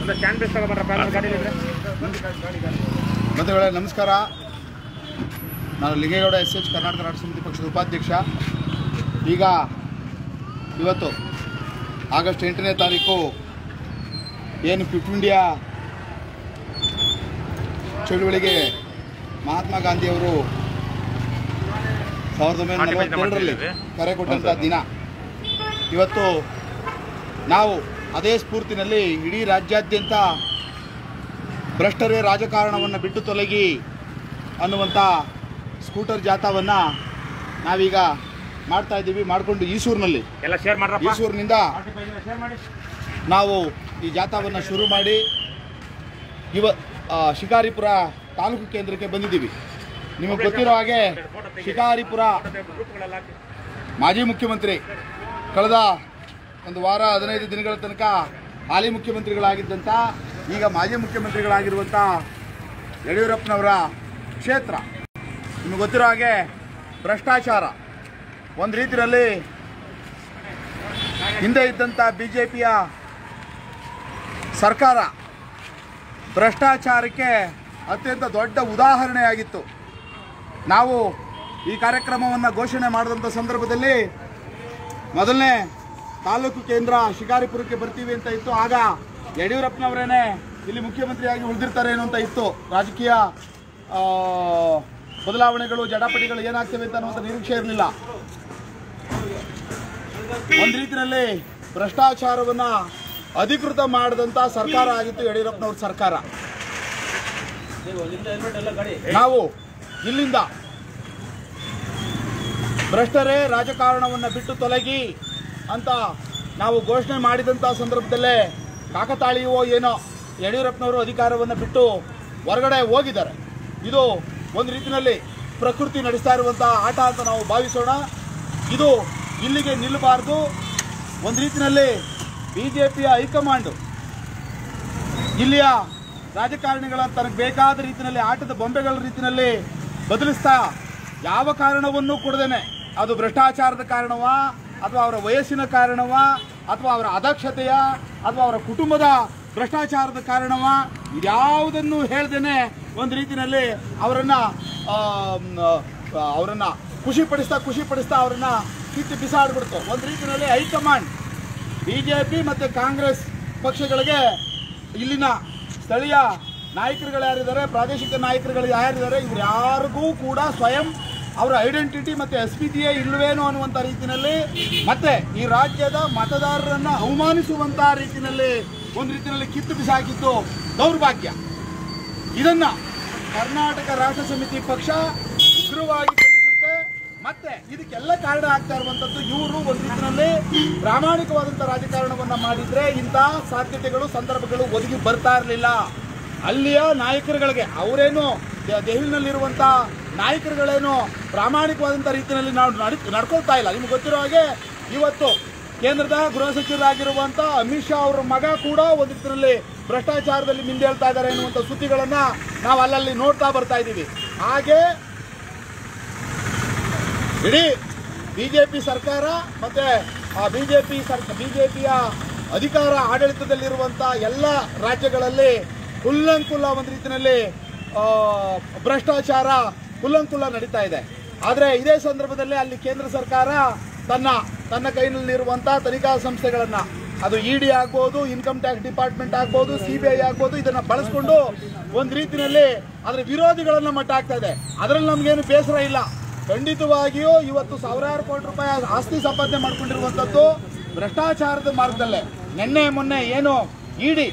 ಒಂದು stand base ತಗೊಬರ್ರಪ್ಪ ಅಲ್ಲಿ ಗಾಡಿ ಇದ್ರೆ ಬಂಧುಗಳೇ ನಮಸ್ಕಾರ ನಾನು ಲಿಂಗೇಗೌಡ ಎಸ್ ಎಚ್ ಕರ್ನಾಟಕ ರಾಷ್ಟ್ರ ಸಮಿತಿ ಪಕ್ಷದ ಉಪಾಧ್ಯಕ್ಷ ಈಗ ಇವತ್ತು ಆಗಸ್ಟ್ ಎಂಟನೇ ತಾರೀಕು ಏನು ಕ್ವಿಟ್ ಇಂಡಿಯಾ ಚಳುವಳಿಗೆ ಮಹಾತ್ಮ ಗಾಂಧಿಯವರು ಸಾವಿರದ ಒಂಬೈನೂರ ನಲವತ್ತೆರಡರಲ್ಲಿ ಕರೆ ಕೊಟ್ಟಂಥ ದಿನ ಇವತ್ತು ನಾವು ಅದೇ ಸ್ಫೂರ್ತಿನಲ್ಲಿ ಇಡೀ ರಾಜ್ಯಾದ್ಯಂತ ಭ್ರಷ್ಟರೇ ರಾಜಕಾರಣವನ್ನು ಬಿಟ್ಟು ತೊಲಗಿ ಅನ್ನುವಂಥ ಸ್ಕೂಟರ್ ಜಾಥಾವನ್ನು ನಾವೀಗ ಮಾಡ್ತಾ ಇದ್ದೀವಿ ಮಾಡಿಕೊಂಡು ಈಸೂರಿನಲ್ಲಿ ಎಲ್ಲ ಶೇರ್ ಮಾಡ್ರಪ್ಪ ಈಸೂರಿನಿಂದ ಶೇರ್ ಮಾಡಿ ನಾವು ಈ ಜಾಥಾವನ್ನು ಶುರು ಮಾಡಿ ಇವ ಆ, ಶಿಕಾರಿಪುರ ತಾಲೂಕು ಕೇಂದ್ರಕ್ಕೆ ಬಂದಿದ್ದೀವಿ ನಿಮಗೆ ಗೊತ್ತಿರೋ ಹಾಗೆ ಶಿಕಾರಿಪುರ ಗ್ರೂಪ್ಗಳೆಲ್ಲ ಹಾಕಿ ಮಾಜಿ ಮುಖ್ಯಮಂತ್ರಿ ಕಳೆದ ಒಂದು ವಾರ ಹದಿನೈದು ದಿನಗಳ ತನಕ ಹಾಲಿ ಮುಖ್ಯಮಂತ್ರಿಗಳಾಗಿದ್ದಂಥ ಈಗ ಮಾಜಿ ಮುಖ್ಯಮಂತ್ರಿಗಳಾಗಿರುವಂಥ ಯಡಿಯೂರಪ್ಪನವರ ಕ್ಷೇತ್ರ ನಿಮಗೆ ಗೊತ್ತಿರೋ ಹಾಗೆ ಭ್ರಷ್ಟಾಚಾರ ಒಂದು ರೀತಿಯಲ್ಲಿ ಹಿಂದೆ ಇದ್ದಂಥ ಬಿ ಜೆ ಪಿಯ ಸರ್ಕಾರ ಭ್ರಷ್ಟಾಚಾರಕ್ಕೆ ಅತ್ಯಂತ ದೊಡ್ಡ ಉದಾಹರಣೆಯಾಗಿತ್ತು ನಾವು ಈ ಕಾರ್ಯಕ್ರಮವನ್ನು ಘೋಷಣೆ ಮಾಡಿದಂಥ ಸಂದರ್ಭದಲ್ಲಿ ಮೊದಲನೇ ತಾಲೂಕು ಕೇಂದ್ರ ಶಿಕಾರಿಪುರಕ್ಕೆ ಬರ್ತೀವಿ ಅಂತ ಇತ್ತು ಆಗ ಯಡಿಯೂರಪ್ಪನವರೇನೆ ಇಲ್ಲಿ ಮುಖ್ಯಮಂತ್ರಿಯಾಗಿ ಉಳಿದಿರ್ತಾರೆ ಏನೋ ಅಂತ ಇತ್ತು ರಾಜಕೀಯ ಆ, ಬದಲಾವಣೆಗಳು ಜಟಾಪಟಿಗಳು ಏನಾಗ್ತವೆ ಅಂತ ಅನ್ನುವಂಥ ನಿರೀಕ್ಷೆ ಇರಲಿಲ್ಲ ಒಂದು ರೀತಿಯಲ್ಲಿ ಭ್ರಷ್ಟಾಚಾರವನ್ನ ಅಧಿಕೃತ ಮಾಡಿದಂಥ ಸರ್ಕಾರ ಆಗಿತ್ತು ಯಡಿಯೂರಪ್ಪನವ್ರ ಸರ್ಕಾರ ನಾವು ಇಲ್ಲಿಂದ ಭ್ರಷ್ಟರೇ ರಾಜಕಾರಣವನ್ನು ಬಿಟ್ಟು ತೊಲಗಿ ಅಂತ ನಾವು ಘೋಷಣೆ ಮಾಡಿದಂಥ ಸಂದರ್ಭದಲ್ಲೇ ಕಾಕತಾಳೀಯವೋ ಏನೋ ಯಡಿಯೂರಪ್ಪನವರು ಅಧಿಕಾರವನ್ನು ಬಿಟ್ಟು ಹೊರಗಡೆ ಹೋಗಿದ್ದಾರೆ ಇದು ಒಂದು ರೀತಿಯಲ್ಲಿ ಪ್ರಕೃತಿ ನಡೆಸ್ತಾ ಇರುವಂಥ ಆಟ ಅಂತ ನಾವು ಭಾವಿಸೋಣ ಇದು ಇಲ್ಲಿಗೆ ನಿಲ್ಲಬಾರ್ದು ಒಂದು ರೀತಿಯಲ್ಲಿ ಬಿ ಜೆ ಪಿಯ ಹೈಕಮಾಂಡು ಇಲ್ಲಿಯ ರಾಜಕಾರಣಿಗಳ ತನಗೆ ಬೇಕಾದ ರೀತಿಯಲ್ಲಿ ಆಟದ ಬೊಂಬೆಗಳ ರೀತಿಯಲ್ಲಿ ಬದಲಿಸ್ತಾ ಯಾವ ಕಾರಣವನ್ನೂ ಕೊಡದೇನೆ ಅದು ಭ್ರಷ್ಟಾಚಾರದ ಕಾರಣವಾ ಅಥವಾ ಅವರ ವಯಸ್ಸಿನ ಕಾರಣವಾ ಅಥವಾ ಅವರ ಅದಕ್ಷತೆಯ ಅಥವಾ ಅವರ ಕುಟುಂಬದ ಭ್ರಷ್ಟಾಚಾರದ ಕಾರಣವಾ ಇದ್ಯಾವುದನ್ನು ಹೇಳ್ದೇನೆ ಒಂದು ರೀತಿಯಲ್ಲಿ ಅವರನ್ನ ಆಮ್, ಆ, ಅವರನ್ನ ಖುಷಿ ಪಡಿಸ್ತಾ ಖುಷಿ ಪಡಿಸ್ತಾ ಅವರನ್ನ ಕಿತ್ತು ಬಿಸಾಡ್ಬಿಡ್ತು ಒಂದು ರೀತಿಯಲ್ಲಿ ಹೈಕಮಾಂಡ್ ಬಿಜೆಪಿ ಮತ್ತು ಕಾಂಗ್ರೆಸ್ ಪಕ್ಷಗಳಿಗೆ ಇಲ್ಲಿನ ಸ್ಥಳೀಯ ನಾಯಕರುಗಳು ಯಾರಿದ್ದಾರೆ ಪ್ರಾದೇಶಿಕ ನಾಯಕರುಗಳು ಯಾರಿದ್ದಾರೆ ಇವ್ರು ಯಾರಿಗೂ ಕೂಡ ಸ್ವಯಂ ಅವರ ಐಡೆಂಟಿಟಿ ಮತ್ತು ಎಸ್ ಪಿ ಟಿಯೇ ಇಲ್ಲವೇನೋ ಅನ್ನುವಂಥ ರೀತಿಯಲ್ಲಿ ಮತ್ತೆ ಈ ರಾಜ್ಯದ ಮತದಾರರನ್ನ ಅವಮಾನಿಸುವಂಥ ರೀತಿಯಲ್ಲಿ ಒಂದು ರೀತಿಯಲ್ಲಿ ಕಿತ್ತು ಬಿಸಾಕಿದ್ದು ದೌರ್ಭಾಗ್ಯ ಇದನ್ನ ಕರ್ನಾಟಕ ರಾಷ್ಟ್ರ ಸಮಿತಿ ಪಕ್ಷ ಉಗ್ರವಾಗಿ ಖಂಡಿಸುತ್ತೆ ಮತ್ತೆ ಇದಕ್ಕೆಲ್ಲ ಕಾರಣ ಆಗ್ತಾ ಇರುವಂತದ್ದು ಇವರು ಒಂದು ರೀತಿಯಲ್ಲಿ ಪ್ರಾಮಾಣಿಕವಾದಂಥ ರಾಜಕಾರಣವನ್ನ ಮಾಡಿದ್ರೆ ಇಂಥ ಸಾಧ್ಯತೆಗಳು ಸಂದರ್ಭಗಳು ಒದಗಿ ಬರ್ತಾ ಇರಲಿಲ್ಲ ಅಲ್ಲಿಯ ನಾಯಕರುಗಳಿಗೆ ಅವರೇನು ದೆ- ದೆಹಲಿನಲ್ಲಿರುವಂಥ ನಾಯಕರುಗಳೇನು ಪ್ರಾಮಾಣಿಕವಾದಂಥ ರೀತಿಯಲ್ಲಿ ನಾವು ನಡ್ ನಡ್ಕೊಳ್ತಾ ಇಲ್ಲ ನಿಮ್ಗೆ ಗೊತ್ತಿರೋ ಹಾಗೆ ಇವತ್ತು ಕೇಂದ್ರದ ಗೃಹ ಸಚಿವರಾಗಿರುವಂಥ ಅಮಿತ್ ಶಾ ಅವರ ಮಗ ಕೂಡ ಒಂದು ರೀತಿಯಲ್ಲಿ ಭ್ರಷ್ಟಾಚಾರದಲ್ಲಿ ಮಿಂದೇಳ್ತಾ ಇದ್ದಾರೆ ಎನ್ನುವಂಥ ಸುದ್ದಿಗಳನ್ನ ನಾವು ಅಲ್ಲಲ್ಲಿ ನೋಡ್ತಾ ಬರ್ತಾ ಇದ್ದೀವಿ ಹಾಗೆ ಇಡೀ ಬಿಜೆಪಿ ಸರ್ಕಾರ ಮತ್ತೆ ಆ ಬಿಜೆಪಿ ಸರ್ಕ ಬಿಜೆಪಿಯ ಅಧಿಕಾರ ಆಡಳಿತದಲ್ಲಿರುವಂಥ ಎಲ್ಲ ರಾಜ್ಯಗಳಲ್ಲಿ ಕುಲ್ಲಂಕುಲ್ಲ ಒಂದು ರೀತಿಯಲ್ಲಿ ಆ, ಭ್ರಷ್ಟಾಚಾರ ಕುಲ್ಲಂಕುಲ್ಲ ನಡೀತಾ ಇದೆ ಆದರೆ ಇದೇ ಸಂದರ್ಭದಲ್ಲಿ ಅಲ್ಲಿ ಕೇಂದ್ರ ಸರ್ಕಾರ ತನ್ನ ತನ್ನ ಕೈನಲ್ಲಿರುವಂಥ ತನಿಖಾ ಸಂಸ್ಥೆಗಳನ್ನು ಅದು ಇ ಡಿ ಆಗ್ಬೋದು ಇನ್ಕಮ್ ಟ್ಯಾಕ್ಸ್ ಡಿಪಾರ್ಟ್ಮೆಂಟ್ ಆಗ್ಬೋದು ಸಿ ಬಿ ಐ ಆಗ್ಬೋದು ಇದನ್ನು ಬಳಸ್ಕೊಂಡು ಒಂದು ರೀತಿಯಲ್ಲಿ ಅದರ ವಿರೋಧಿಗಳನ್ನು ಮಟ್ಟ ಆಗ್ತಾ ಇದೆ ಅದರಲ್ಲಿ ನಮಗೇನು ಬೇಸರ ಇಲ್ಲ ಖಂಡಿತವಾಗಿಯೂ ಇವತ್ತು ಸಾವಿರಾರು ಕೋಟಿ ರೂಪಾಯಿ ಆಸ್ತಿ ಸಂಪಾದನೆ ಮಾಡ್ಕೊಂಡಿರುವಂಥದ್ದು ಭ್ರಷ್ಟಾಚಾರದ ಮಾರ್ಗದಲ್ಲೇ ನಿನ್ನೆ ಮೊನ್ನೆ ಏನು ಇಡಿ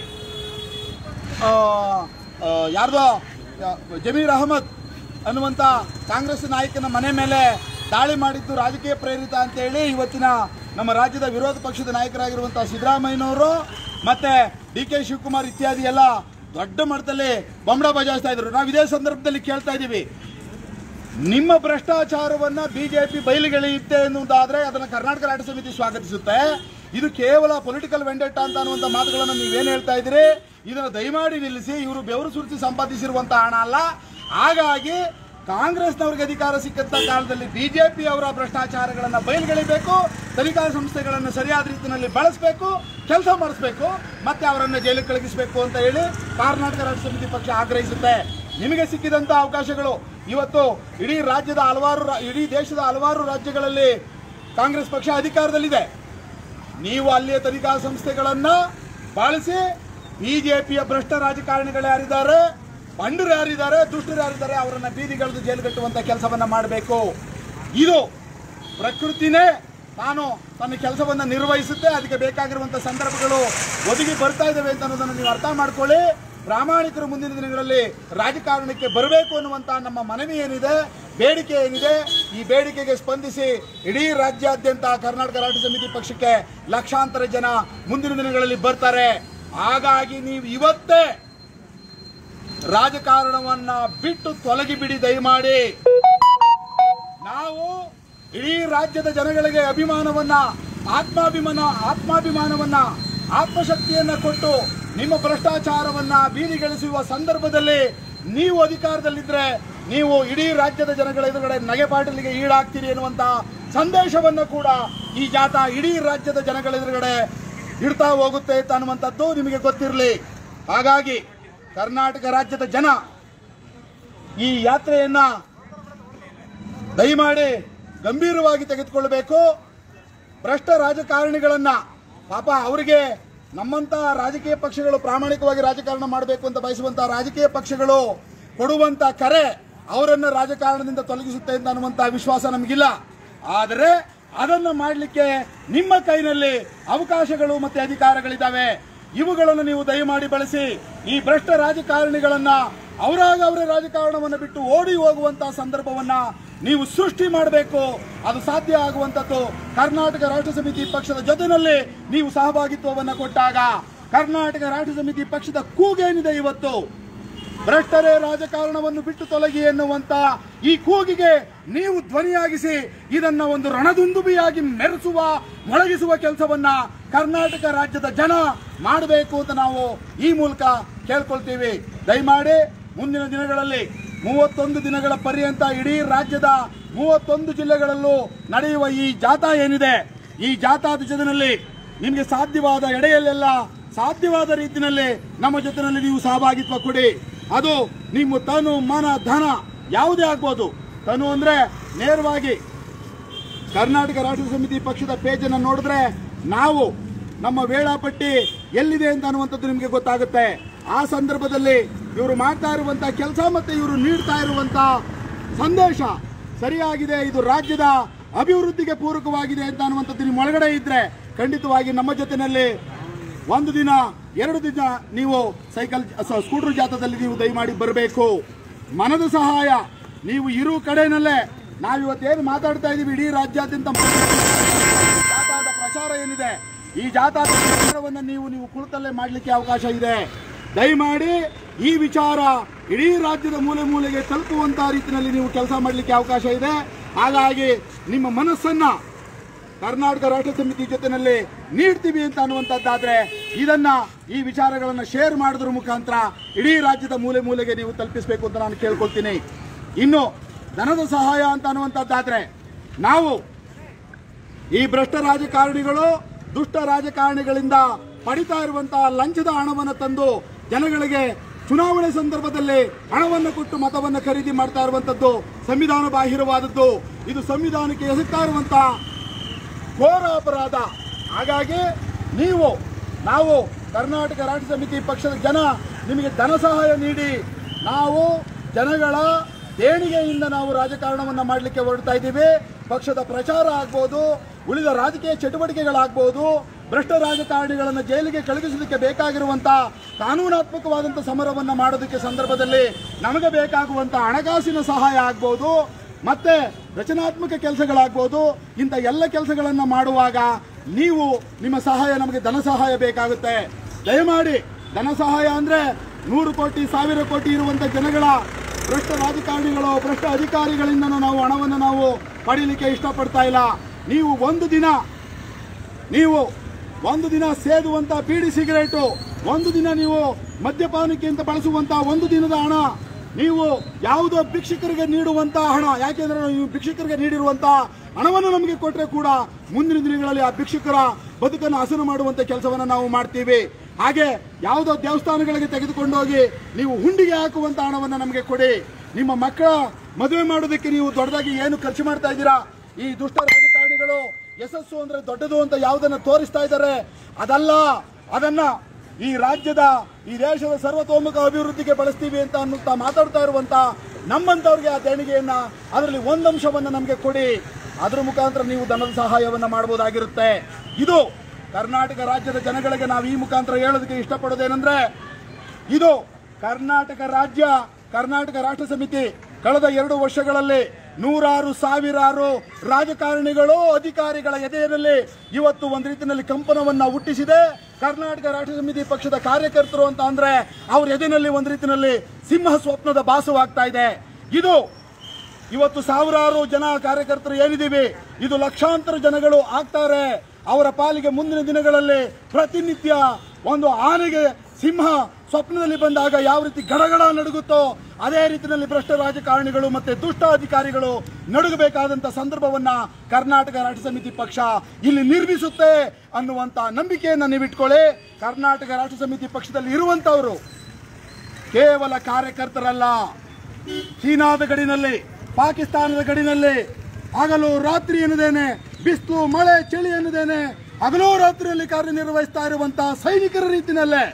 ಯಾರ್ದೋ ಆ, ಜಮೀರ್ ಅಹಮದ್ ಅನ್ನುವಂಥ ಕಾಂಗ್ರೆಸ್ ನಾಯಕನ ಮನೆ ಮೇಲೆ ದಾಳಿ ಮಾಡಿದ್ದು ರಾಜಕೀಯ ಪ್ರೇರಿತ ಅಂತೇಳಿ ಇವತ್ತಿನ ನಮ್ಮ ರಾಜ್ಯದ ವಿರೋಧ ಪಕ್ಷದ ನಾಯಕರಾಗಿರುವಂಥ ಸಿದ್ದರಾಮಯ್ಯನವರು ಮತ್ತೆ ಡಿ ಕೆ ಶಿವಕುಮಾರ್ ಇತ್ಯಾದಿ ಎಲ್ಲ ದೊಡ್ಡ ಮಟ್ಟದಲ್ಲಿ ಬೊಂಬಡ ಬಜಾಯಿಸ್ತಾ ಇದ್ರು ನಾವು ಇದೇ ಸಂದರ್ಭದಲ್ಲಿ ಕೇಳ್ತಾ ಇದ್ದೀವಿ ನಿಮ್ಮ ಭ್ರಷ್ಟಾಚಾರವನ್ನ ಬಿಜೆಪಿ ಬಯಲಿಗೆಳೆಯುತ್ತೆ ಎನ್ನುವುದಾದ್ರೆ ಅದನ್ನು ಕರ್ನಾಟಕ ರಾಜ್ಯ ಸಮಿತಿ ಸ್ವಾಗತಿಸುತ್ತೆ ಇದು ಕೇವಲ ಪೊಲಿಟಿಕಲ್ ವೆಂಡೆಟ್ಟ ಅಂತ ಅನ್ನುವಂಥ ಮಾತುಗಳನ್ನು ನೀವೇನು ಹೇಳ್ತಾ ಇದ್ದೀರಿ ಇದನ್ನು ದಯಮಾಡಿ ನಿಲ್ಲಿಸಿ ಇವರು ಬೆವರು ಸುರಿಸಿ ಸಂಪಾದಿಸಿರುವಂಥ ಹಣ ಅಲ್ಲ ಹಾಗಾಗಿ ಕಾಂಗ್ರೆಸ್ನವ್ರಿಗೆ ಅಧಿಕಾರ ಸಿಕ್ಕಂತ ಕಾಲದಲ್ಲಿ ಬಿಜೆಪಿ ಅವರ ಭ್ರಷ್ಟಾಚಾರಗಳನ್ನು ಬಯಲುಗೆಳಿಬೇಕು ತನಿಖಾ ಸಂಸ್ಥೆಗಳನ್ನು ಸರಿಯಾದ ರೀತಿಯಲ್ಲಿ ಬಳಸಬೇಕು ಕೆಲಸ ಮಾಡಿಸ್ಬೇಕು ಮತ್ತೆ ಅವರನ್ನು ಜೈಲಿಗೆ ಕಳುಹಿಸಬೇಕು ಅಂತ ಹೇಳಿ ಕರ್ನಾಟಕ ರಾಷ್ಟ್ರ ಸಮಿತಿ ಪಕ್ಷ ಆಗ್ರಹಿಸುತ್ತೆ ನಿಮಗೆ ಸಿಕ್ಕಿದಂತ ಅವಕಾಶಗಳು ಇವತ್ತು ಇಡೀ ರಾಜ್ಯದ ಹಲವಾರು ರಾ- ಇಡೀ ದೇಶದ ಹಲವಾರು ರಾಜ್ಯಗಳಲ್ಲಿ ಕಾಂಗ್ರೆಸ್ ಪಕ್ಷ ಅಧಿಕಾರದಲ್ಲಿದೆ ನೀವು ಅಲ್ಲಿಯ ತನಿಖಾ ಸಂಸ್ಥೆಗಳನ್ನ ಬಳಸಿ ಬಿಜೆಪಿಯ ಭ್ರಷ್ಟ ರಾಜಕಾರಣಿಗಳು ಯಾರಿದ್ದಾರೆ ಬಂಡರು ಯಾರಿದ್ದಾರೆ ದುಷ್ಟರು ಯಾರಿದ್ದಾರೆ ಅವರನ್ನ ಬೀದಿಗೆಳೆದು ಜೈಲು ಕಟ್ಟುವಂತ ಕೆಲಸವನ್ನ ಮಾಡಬೇಕು ಇದು ಪ್ರಕೃತಿನೇ ನಾನು ತನ್ನ ಕೆಲಸವನ್ನ ನಿರ್ವಹಿಸುತ್ತೆ ಅದಕ್ಕೆ ಬೇಕಾಗಿರುವಂತ ಸಂದರ್ಭಗಳು ಒದಗಿ ಬರ್ತಾ ಇದ್ದಾವೆ ಅಂತ ಅನ್ನೋದನ್ನು ನೀವು ಅರ್ಥ ಮಾಡ್ಕೊಳ್ಳಿ ಪ್ರಾಮಾಣಿಕರು ಮುಂದಿನ ದಿನಗಳಲ್ಲಿ ರಾಜಕಾರಣಕ್ಕೆ ಬರಬೇಕು ಅನ್ನುವಂತ ನಮ್ಮ ಮನವಿ ಏನಿದೆ ಬೇಡಿಕೆ ಏನಿದೆ ಈ ಬೇಡಿಕೆಗೆ ಸ್ಪಂದಿಸಿ ಇಡೀ ರಾಜ್ಯಾದ್ಯಂತ ಕರ್ನಾಟಕ ರಾಷ್ಟ್ರ ಸಮಿತಿ ಪಕ್ಷಕ್ಕೆ ಲಕ್ಷಾಂತರ ಜನ ಮುಂದಿನ ದಿನಗಳಲ್ಲಿ ಬರ್ತಾರೆ ಹಾಗಾಗಿ ನೀವು ಇವತ್ತೇ ರಾಜಕಾರಣವನ್ನ ಬಿಟ್ಟು ತೊಲಗಿ ಬಿಡಿ ದಯಮಾಡಿ ನಾವು ಇಡೀ ರಾಜ್ಯದ ಜನಗಳಿಗೆ ಅಭಿಮಾನವನ್ನ ಆತ್ಮಾಭಿಮಾನ ಆತ್ಮಾಭಿಮಾನವನ್ನ ಆತ್ಮಶಕ್ತಿಯನ್ನ ಕೊಟ್ಟು ನಿಮ್ಮ ಭ್ರಷ್ಟಾಚಾರವನ್ನ ಬೀದಿಗೆಳಿಸುವ ಸಂದರ್ಭದಲ್ಲಿ ನೀವು ಅಧಿಕಾರದಲ್ಲಿದ್ರೆ ನೀವು ಇಡೀ ರಾಜ್ಯದ ಜನಗಳ ಎದುರುಗಡೆ ನಗೆಪಾಟಲಿಗೆ ಈಡಾಗ್ತೀರಿ ಎನ್ನುವಂತ ಸಂದೇಶವನ್ನು ಕೂಡ ಈ ಜಾಥಾ ಇಡೀ ರಾಜ್ಯದ ಜನಗಳ ಎದುರುಗಡೆ ಇಡ್ತಾ ಹೋಗುತ್ತೆ ಅಂತ ಅನ್ನುವಂಥದ್ದು ನಿಮಗೆ ಗೊತ್ತಿರಲಿ ಹಾಗಾಗಿ ಕರ್ನಾಟಕ ರಾಜ್ಯದ ಜನ ಈ ಯಾತ್ರೆಯನ್ನ ದಯಮಾಡಿ ಗಂಭೀರವಾಗಿ ತೆಗೆದುಕೊಳ್ಳಬೇಕು ಭ್ರಷ್ಟ ರಾಜಕಾರಣಿಗಳನ್ನ ಪಾಪ ಅವರಿಗೆ ನಮ್ಮಂತ ರಾಜಕೀಯ ಪಕ್ಷಗಳು ಪ್ರಾಮಾಣಿಕವಾಗಿ ರಾಜಕಾರಣ ಮಾಡಬೇಕು ಅಂತ ಬಯಸುವಂತಹ ರಾಜಕೀಯ ಪಕ್ಷಗಳು ಕೊಡುವಂತ ಕರೆ ಅವರನ್ನ ರಾಜಕಾರಣದಿಂದ ತೊಲಗಿಸುತ್ತೆ ಅಂತ ಅನ್ನುವಂತ ವಿಶ್ವಾಸ ನಮಗಿಲ್ಲ ಆದರೆ ಅದನ್ನ ಮಾಡಲಿಕ್ಕೆ ನಿಮ್ಮ ಕೈನಲ್ಲಿ ಅವಕಾಶಗಳು ಮತ್ತೆ ಅಧಿಕಾರಗಳಿದ್ದಾವೆ ಇವುಗಳನ್ನು ನೀವು ದಯಮಾಡಿ ಬಳಸಿ ಈ ಭ್ರಷ್ಟ ರಾಜಕಾರಣಿಗಳನ್ನ ಅವರಾಗ ಅವರ ರಾಜಕಾರಣವನ್ನು ಬಿಟ್ಟು ಓಡಿ ಹೋಗುವಂತಹ ಸಂದರ್ಭವನ್ನ ನೀವು ಸೃಷ್ಟಿ ಮಾಡಬೇಕು ಅದು ಸಾಧ್ಯ ಆಗುವಂತದ್ದು ಕರ್ನಾಟಕ ರಾಷ್ಟ್ರ ಸಮಿತಿ ಪಕ್ಷದ ಜೊತೆನಲ್ಲಿ ನೀವು ಸಹಭಾಗಿತ್ವವನ್ನು ಕೊಟ್ಟಾಗ ಕರ್ನಾಟಕ ರಾಷ್ಟ್ರ ಸಮಿತಿ ಪಕ್ಷದ ಕೂಗೇನಿದೆ ಇವತ್ತು ಭ್ರಷ್ಟರೇ ರಾಜಕಾರಣವನ್ನು ಬಿಟ್ಟು ತೊಲಗಿ ಎನ್ನುವಂತ ಈ ಕೂಗಿಗೆ ನೀವು ಧ್ವನಿಯಾಗಿಸಿ ಇದನ್ನ ಒಂದು ರಣದುಂದುಬಿಯಾಗಿ ಮೆರೆಸುವ ಮೊಳಗಿಸುವ ಕೆಲಸವನ್ನ ಕರ್ನಾಟಕ ರಾಜ್ಯದ ಜನ ಮಾಡಬೇಕು ಅಂತ ನಾವು ಈ ಮೂಲಕ ಕೇಳ್ಕೊಳ್ತೀವಿ ದಯಮಾಡಿ ಮುಂದಿನ ದಿನಗಳಲ್ಲಿ ಮೂವತ್ತೊಂದು ದಿನಗಳ ಪರ್ಯಂತ ಇಡೀ ರಾಜ್ಯದ ಮೂವತ್ತೊಂದು ಜಿಲ್ಲೆಗಳಲ್ಲೂ ನಡೆಯುವ ಈ ಜಾಥಾ ಏನಿದೆ ಈ ಜಾಥಾದ ಜೊತೆಯಲ್ಲಿ ನಿಮಗೆ ಸಾಧ್ಯವಾದ ಎಡೆಯಲ್ಲೆಲ್ಲ ಸಾಧ್ಯವಾದ ರೀತಿಯಲ್ಲಿ ನಮ್ಮ ಜೊತೆಯಲ್ಲಿ ನೀವು ಸಹಭಾಗಿತ್ವ ಕೊಡಿ ಅದು ನಿಮ್ಮ ತನು ಮನ ಧನ ಯಾವುದೇ ಆಗ್ಬೋದು ತನು ಅಂದ್ರೆ ನೇರವಾಗಿ ಕರ್ನಾಟಕ ರಾಷ್ಟ್ರ ಸಮಿತಿ ಪಕ್ಷದ ಪೇಜ್ ಅನ್ನು ನೋಡಿದ್ರೆ ನಾವು ನಮ್ಮ ವೇಳಾಪಟ್ಟಿ ಎಲ್ಲಿದೆ ಅಂತ ಅನ್ನುವಂಥದ್ದು ನಿಮಗೆ ಗೊತ್ತಾಗುತ್ತೆ ಆ ಸಂದರ್ಭದಲ್ಲಿ ಇವರು ಮಾಡ್ತಾ ಇರುವಂತ ಕೆಲಸ ಮತ್ತೆ ಇವರು ನೀಡ್ತಾ ಇರುವಂತ ಸಂದೇಶ ಸರಿಯಾಗಿದೆ ಇದು ರಾಜ್ಯದ ಅಭಿವೃದ್ಧಿಗೆ ಪೂರಕವಾಗಿದೆ ಅಂತ ಅನ್ನುವಂಥದ್ದು ನಿಮ್ಮ ಒಳಗಡೆ ಇದ್ರೆ ಖಂಡಿತವಾಗಿ ನಮ್ಮ ಜೊತೆನಲ್ಲಿ ಒಂದು ದಿನ ಎರಡು ದಿನ ನೀವು ಸೈಕಲ್ ಸ- ಸ್ಕೂಟರ್ ಜಾಥಾದಲ್ಲಿ ನೀವು ದಯಮಾಡಿ ಬರಬೇಕು ಮನದ ಸಹಾಯ ನೀವು ಇರು ಕಡೆನಲ್ಲೇ ನಾವಿವತ್ತೇನು ಮಾತಾಡ್ತಾ ಇದೀವಿ ಇಡೀ ರಾಜ್ಯಾದ್ಯಂತ ಜಾಥಾದ ಪ್ರಚಾರ ಏನಿದೆ ಈ ಜಾಥಾದ ಪ್ರಚಾರವನ್ನು ನೀವು ನೀವು ಕುಳಿತಲ್ಲೇ ಮಾಡಲಿಕ್ಕೆ ಅವಕಾಶ ಇದೆ ದಯಮಾಡಿ ಈ ವಿಚಾರ ಇಡೀ ರಾಜ್ಯದ ಮೂಲೆ ಮೂಲೆಗೆ ತಲುಪುವಂತ ರೀತಿಯಲ್ಲಿ ನೀವು ಕೆಲಸ ಮಾಡಲಿಕ್ಕೆ ಅವಕಾಶ ಇದೆ ಹಾಗಾಗಿ ನಿಮ್ಮ ಮನಸ್ಸನ್ನ ಕರ್ನಾಟಕ ರಾಷ್ಟ್ರ ಸಮಿತಿ ಜೊತೆನಲ್ಲಿ ನೀಡ್ತೀವಿ ಅಂತ ಅನ್ನುವಂಥದ್ದಾದ್ರೆ ಇದನ್ನ ಈ ವಿಚಾರಗಳನ್ನು ಶೇರ್ ಮಾಡೋದ್ರ ಮುಖಾಂತರ ಇಡೀ ರಾಜ್ಯದ ಮೂಲೆ ಮೂಲೆಗೆ ನೀವು ತಲುಪಿಸಬೇಕು ಅಂತ ನಾನು ಕೇಳ್ಕೊಳ್ತೀನಿ ಇನ್ನು ಧನದ ಸಹಾಯ ಅಂತ ಅನ್ನುವಂಥದ್ದಾದ್ರೆ ನಾವು ಈ ಭ್ರಷ್ಟ ರಾಜಕಾರಣಿಗಳು ದುಷ್ಟ ರಾಜಕಾರಣಿಗಳಿಂದ ಪಡಿತಾ ಇರುವಂತಹ ಲಂಚದ ಹಣವನ್ನು ತಂದು ಜನಗಳಿಗೆ ಚುನಾವಣೆ ಸಂದರ್ಭದಲ್ಲಿ ಹಣವನ್ನು ಕೊಟ್ಟು ಮತವನ್ನು ಖರೀದಿ ಮಾಡ್ತಾ ಇರುವಂತದ್ದು ಸಂವಿಧಾನ ಬಾಹಿರವಾದದ್ದು ಇದು ಸಂವಿಧಾನಕ್ಕೆ ಎಸಗ್ತಾ ಇರುವಂತಹ ಘೋರ ಅಪರಾಧ ಹಾಗಾಗಿ ನೀವು ನಾವು ಕರ್ನಾಟಕ ರಾಷ್ಟ್ರ ಸಮಿತಿ ಪಕ್ಷದ ಜನ ನಿಮಗೆ ಧನ ಸಹಾಯ ನೀಡಿ ನಾವು ಜನಗಳ ದೇಣಿಗೆಯಿಂದ ನಾವು ರಾಜಕಾರಣವನ್ನು ಮಾಡಲಿಕ್ಕೆ ಹೊರಡ್ತಾ ಇದ್ದೀವಿ ಪಕ್ಷದ ಪ್ರಚಾರ ಆಗ್ಬೋದು ಉಳಿದ ರಾಜಕೀಯ ಚಟುವಟಿಕೆಗಳಾಗ್ಬೋದು ಭ್ರಷ್ಟ ರಾಜಕಾರಣಿಗಳನ್ನು ಜೈಲಿಗೆ ಕಳುಹಿಸಲಿಕ್ಕೆ ಬೇಕಾಗಿರುವಂಥ ಕಾನೂನಾತ್ಮಕವಾದಂಥ ಸಮರವನ್ನು ಮಾಡೋದಕ್ಕೆ ಸಂದರ್ಭದಲ್ಲಿ ನಮಗೆ ಬೇಕಾಗುವಂಥ ಹಣಕಾಸಿನ ಸಹಾಯ ಆಗ್ಬೋದು ಮತ್ತೆ ರಚನಾತ್ಮಕ ಕೆಲಸಗಳಾಗ್ಬೋದು ಇಂಥ ಎಲ್ಲ ಕೆಲಸಗಳನ್ನು ಮಾಡುವಾಗ ನೀವು ನಿಮ್ಮ ಸಹಾಯ ನಮಗೆ ಧನ ಸಹಾಯ ಬೇಕಾಗುತ್ತೆ ದಯಮಾಡಿ ಧನ ಸಹಾಯ ಅಂದ್ರೆ ನೂರು ಕೋಟಿ ಸಾವಿರ ಕೋಟಿ ಇರುವಂತ ಜನಗಳ ಭ್ರಷ್ಟ ರಾಜಕಾರಣಿಗಳು ಭ್ರಷ್ಟ ಅಧಿಕಾರಿಗಳಿಂದ ನಾವು ಹಣವನ್ನು ನಾವು ಪಡೀಲಿಕ್ಕೆ ಇಷ್ಟಪಡ್ತಾ ಇಲ್ಲ ನೀವು ಒಂದು ದಿನ ನೀವು ಒಂದು ದಿನ ಸೇದುವಂತ ಬೀಡಿ ಸಿಗರೇಟು ಒಂದು ದಿನ ನೀವು ಮದ್ಯಪಾನಕ್ಕೆ ಅಂತ ಬಳಸುವಂತ ಒಂದು ದಿನದ ಹಣ ನೀವು ಯಾವುದೋ ಭಿಕ್ಷುಕರಿಗೆ ನೀಡುವಂತ ಹಣ ಯಾಕೆಂದ್ರೆ ನೀವು ಭಿಕ್ಷುಕರಿಗೆ ನೀಡಿರುವಂತ ಹಣವನ್ನು ನಮಗೆ ಕೊಟ್ಟರೆ ಕೂಡ ಮುಂದಿನ ದಿನಗಳಲ್ಲಿ ಆ ಭಿಕ್ಷುಕರ ಬದುಕನ್ನು ಹಸನು ಮಾಡುವಂತ ಕೆಲಸವನ್ನು ನಾವು ಮಾಡ್ತೀವಿ ಹಾಗೆ ಯಾವುದೋ ದೇವಸ್ಥಾನಗಳಿಗೆ ತೆಗೆದುಕೊಂಡೋಗಿ ನೀವು ಹುಂಡಿಗೆ ಹಾಕುವಂತ ಹಣವನ್ನು ನಮಗೆ ಕೊಡಿ ನಿಮ್ಮ ಮಕ್ಕಳ ಮದುವೆ ಮಾಡೋದಕ್ಕೆ ನೀವು ದೊಡ್ಡದಾಗಿ ಏನು ಖರ್ಚು ಮಾಡ್ತಾ ಇದ್ದೀರಾ ಈ ದುಷ್ಟ ರಾಜಕಾರಣಿಗಳು ಯಶಸ್ಸು ಅಂದ್ರೆ ದೊಡ್ಡದು ಅಂತ ಯಾವುದನ್ನ ತೋರಿಸ್ತಾ ಇದ್ದಾರೆ ಅದಲ್ಲ ಅದನ್ನ ಈ ರಾಜ್ಯದ ಈ ದೇಶದ ಸರ್ವತೋಮುಖ ಅಭಿವೃದ್ಧಿಗೆ ಬಳಸ್ತೀವಿ ಅಂತ ಅನ್ನುತ್ತಾ ಮಾತಾಡ್ತಾ ಇರುವಂತ ನಮ್ಮಂತವ್ರಿಗೆ ಆ ದೇಣಿಗೆಯನ್ನ ಅದರಲ್ಲಿ ಒಂದಂಶವನ್ನ ನಮಗೆ ಕೊಡಿ ಅದರ ಮುಖಾಂತರ ನೀವು ಧನದ ಸಹಾಯವನ್ನ ಮಾಡಬಹುದಾಗಿರುತ್ತೆ ಇದು ಕರ್ನಾಟಕ ರಾಜ್ಯದ ಜನಗಳಿಗೆ ನಾವು ಈ ಮುಖಾಂತರ ಹೇಳೋದಕ್ಕೆ ಇಷ್ಟಪಡೋದೇನೆಂದ್ರೆ ಇದು ಕರ್ನಾಟಕ ರಾಜ್ಯ ಕರ್ನಾಟಕ ರಾಷ್ಟ್ರ ಸಮಿತಿ ಕಳೆದ ಎರಡು ವರ್ಷಗಳಲ್ಲಿ ನೂರಾರು ಸಾವಿರಾರು ರಾಜಕಾರಣಿಗಳು ಅಧಿಕಾರಿಗಳ ಎದೆಯಲ್ಲಿ ಇವತ್ತು ಒಂದು ರೀತಿಯಲ್ಲಿ ಕಂಪನವನ್ನ ಹುಟ್ಟಿಸಿದೆ ಕರ್ನಾಟಕ ರಾಷ್ಟ್ರ ಸಮಿತಿ ಪಕ್ಷದ ಕಾರ್ಯಕರ್ತರು ಅಂತ ಅಂದ್ರೆ ಅವ್ರ ಎದೆನಲ್ಲಿ ಒಂದು ರೀತಿಯಲ್ಲಿ ಸಿಂಹ ಸ್ವಪ್ನದ ಭಾಸವಾಗ್ತಾ ಇದೆ ಇದು ಇವತ್ತು ಸಾವಿರಾರು ಜನ ಕಾರ್ಯಕರ್ತರು ಏನಿದ್ದೀವಿ ಇದು ಲಕ್ಷಾಂತರ ಜನಗಳು ಆಗ್ತಾರೆ ಅವರ ಪಾಲಿಗೆ ಮುಂದಿನ ದಿನಗಳಲ್ಲಿ ಪ್ರತಿನಿತ್ಯ ಒಂದು ಆನೆಗೆ ಸಿಂಹ ಸ್ವಪ್ನದಲ್ಲಿ ಬಂದಾಗ ಯಾವ ರೀತಿ ಗಡಗಡ ನಡುಗುತ್ತೋ ಅದೇ ರೀತಿಯಲ್ಲಿ ಭ್ರಷ್ಟ ರಾಜಕಾರಣಿಗಳು ಮತ್ತೆ ದುಷ್ಟ ಅಧಿಕಾರಿಗಳು ನಡುಗಬೇಕಾದಂತ ಸಂದರ್ಭವನ್ನ ಕರ್ನಾಟಕ ರಾಷ್ಟ್ರ ಸಮಿತಿ ಪಕ್ಷ ಇಲ್ಲಿ ನಿರ್ಮಿಸುತ್ತೆ ಅನ್ನುವಂತ ನಂಬಿಕೆಯನ್ನ ನೀವಿಟ್ಕೊಳ್ಳಿ ಕರ್ನಾಟಕ ರಾಷ್ಟ್ರ ಸಮಿತಿ ಪಕ್ಷದಲ್ಲಿ ಇರುವಂತವರು ಕೇವಲ ಕಾರ್ಯಕರ್ತರಲ್ಲ ಚೀನಾದ ಗಡಿನಲ್ಲಿ ಪಾಕಿಸ್ತಾನದ ಗಡಿನಲ್ಲಿ ಹಗಲು ರಾತ್ರಿ ಎನ್ನದೇನೆ ಬಿಸಿಲು ಮಳೆ ಚಳಿ ಎನ್ನದೇನೆ ಹಗಲು ರಾತ್ರಿಯಲ್ಲಿ ಕಾರ್ಯನಿರ್ವಹಿಸ್ತಾ ಇರುವಂತಹ ಸೈನಿಕರ ರೀತಿಯಲ್ಲೇ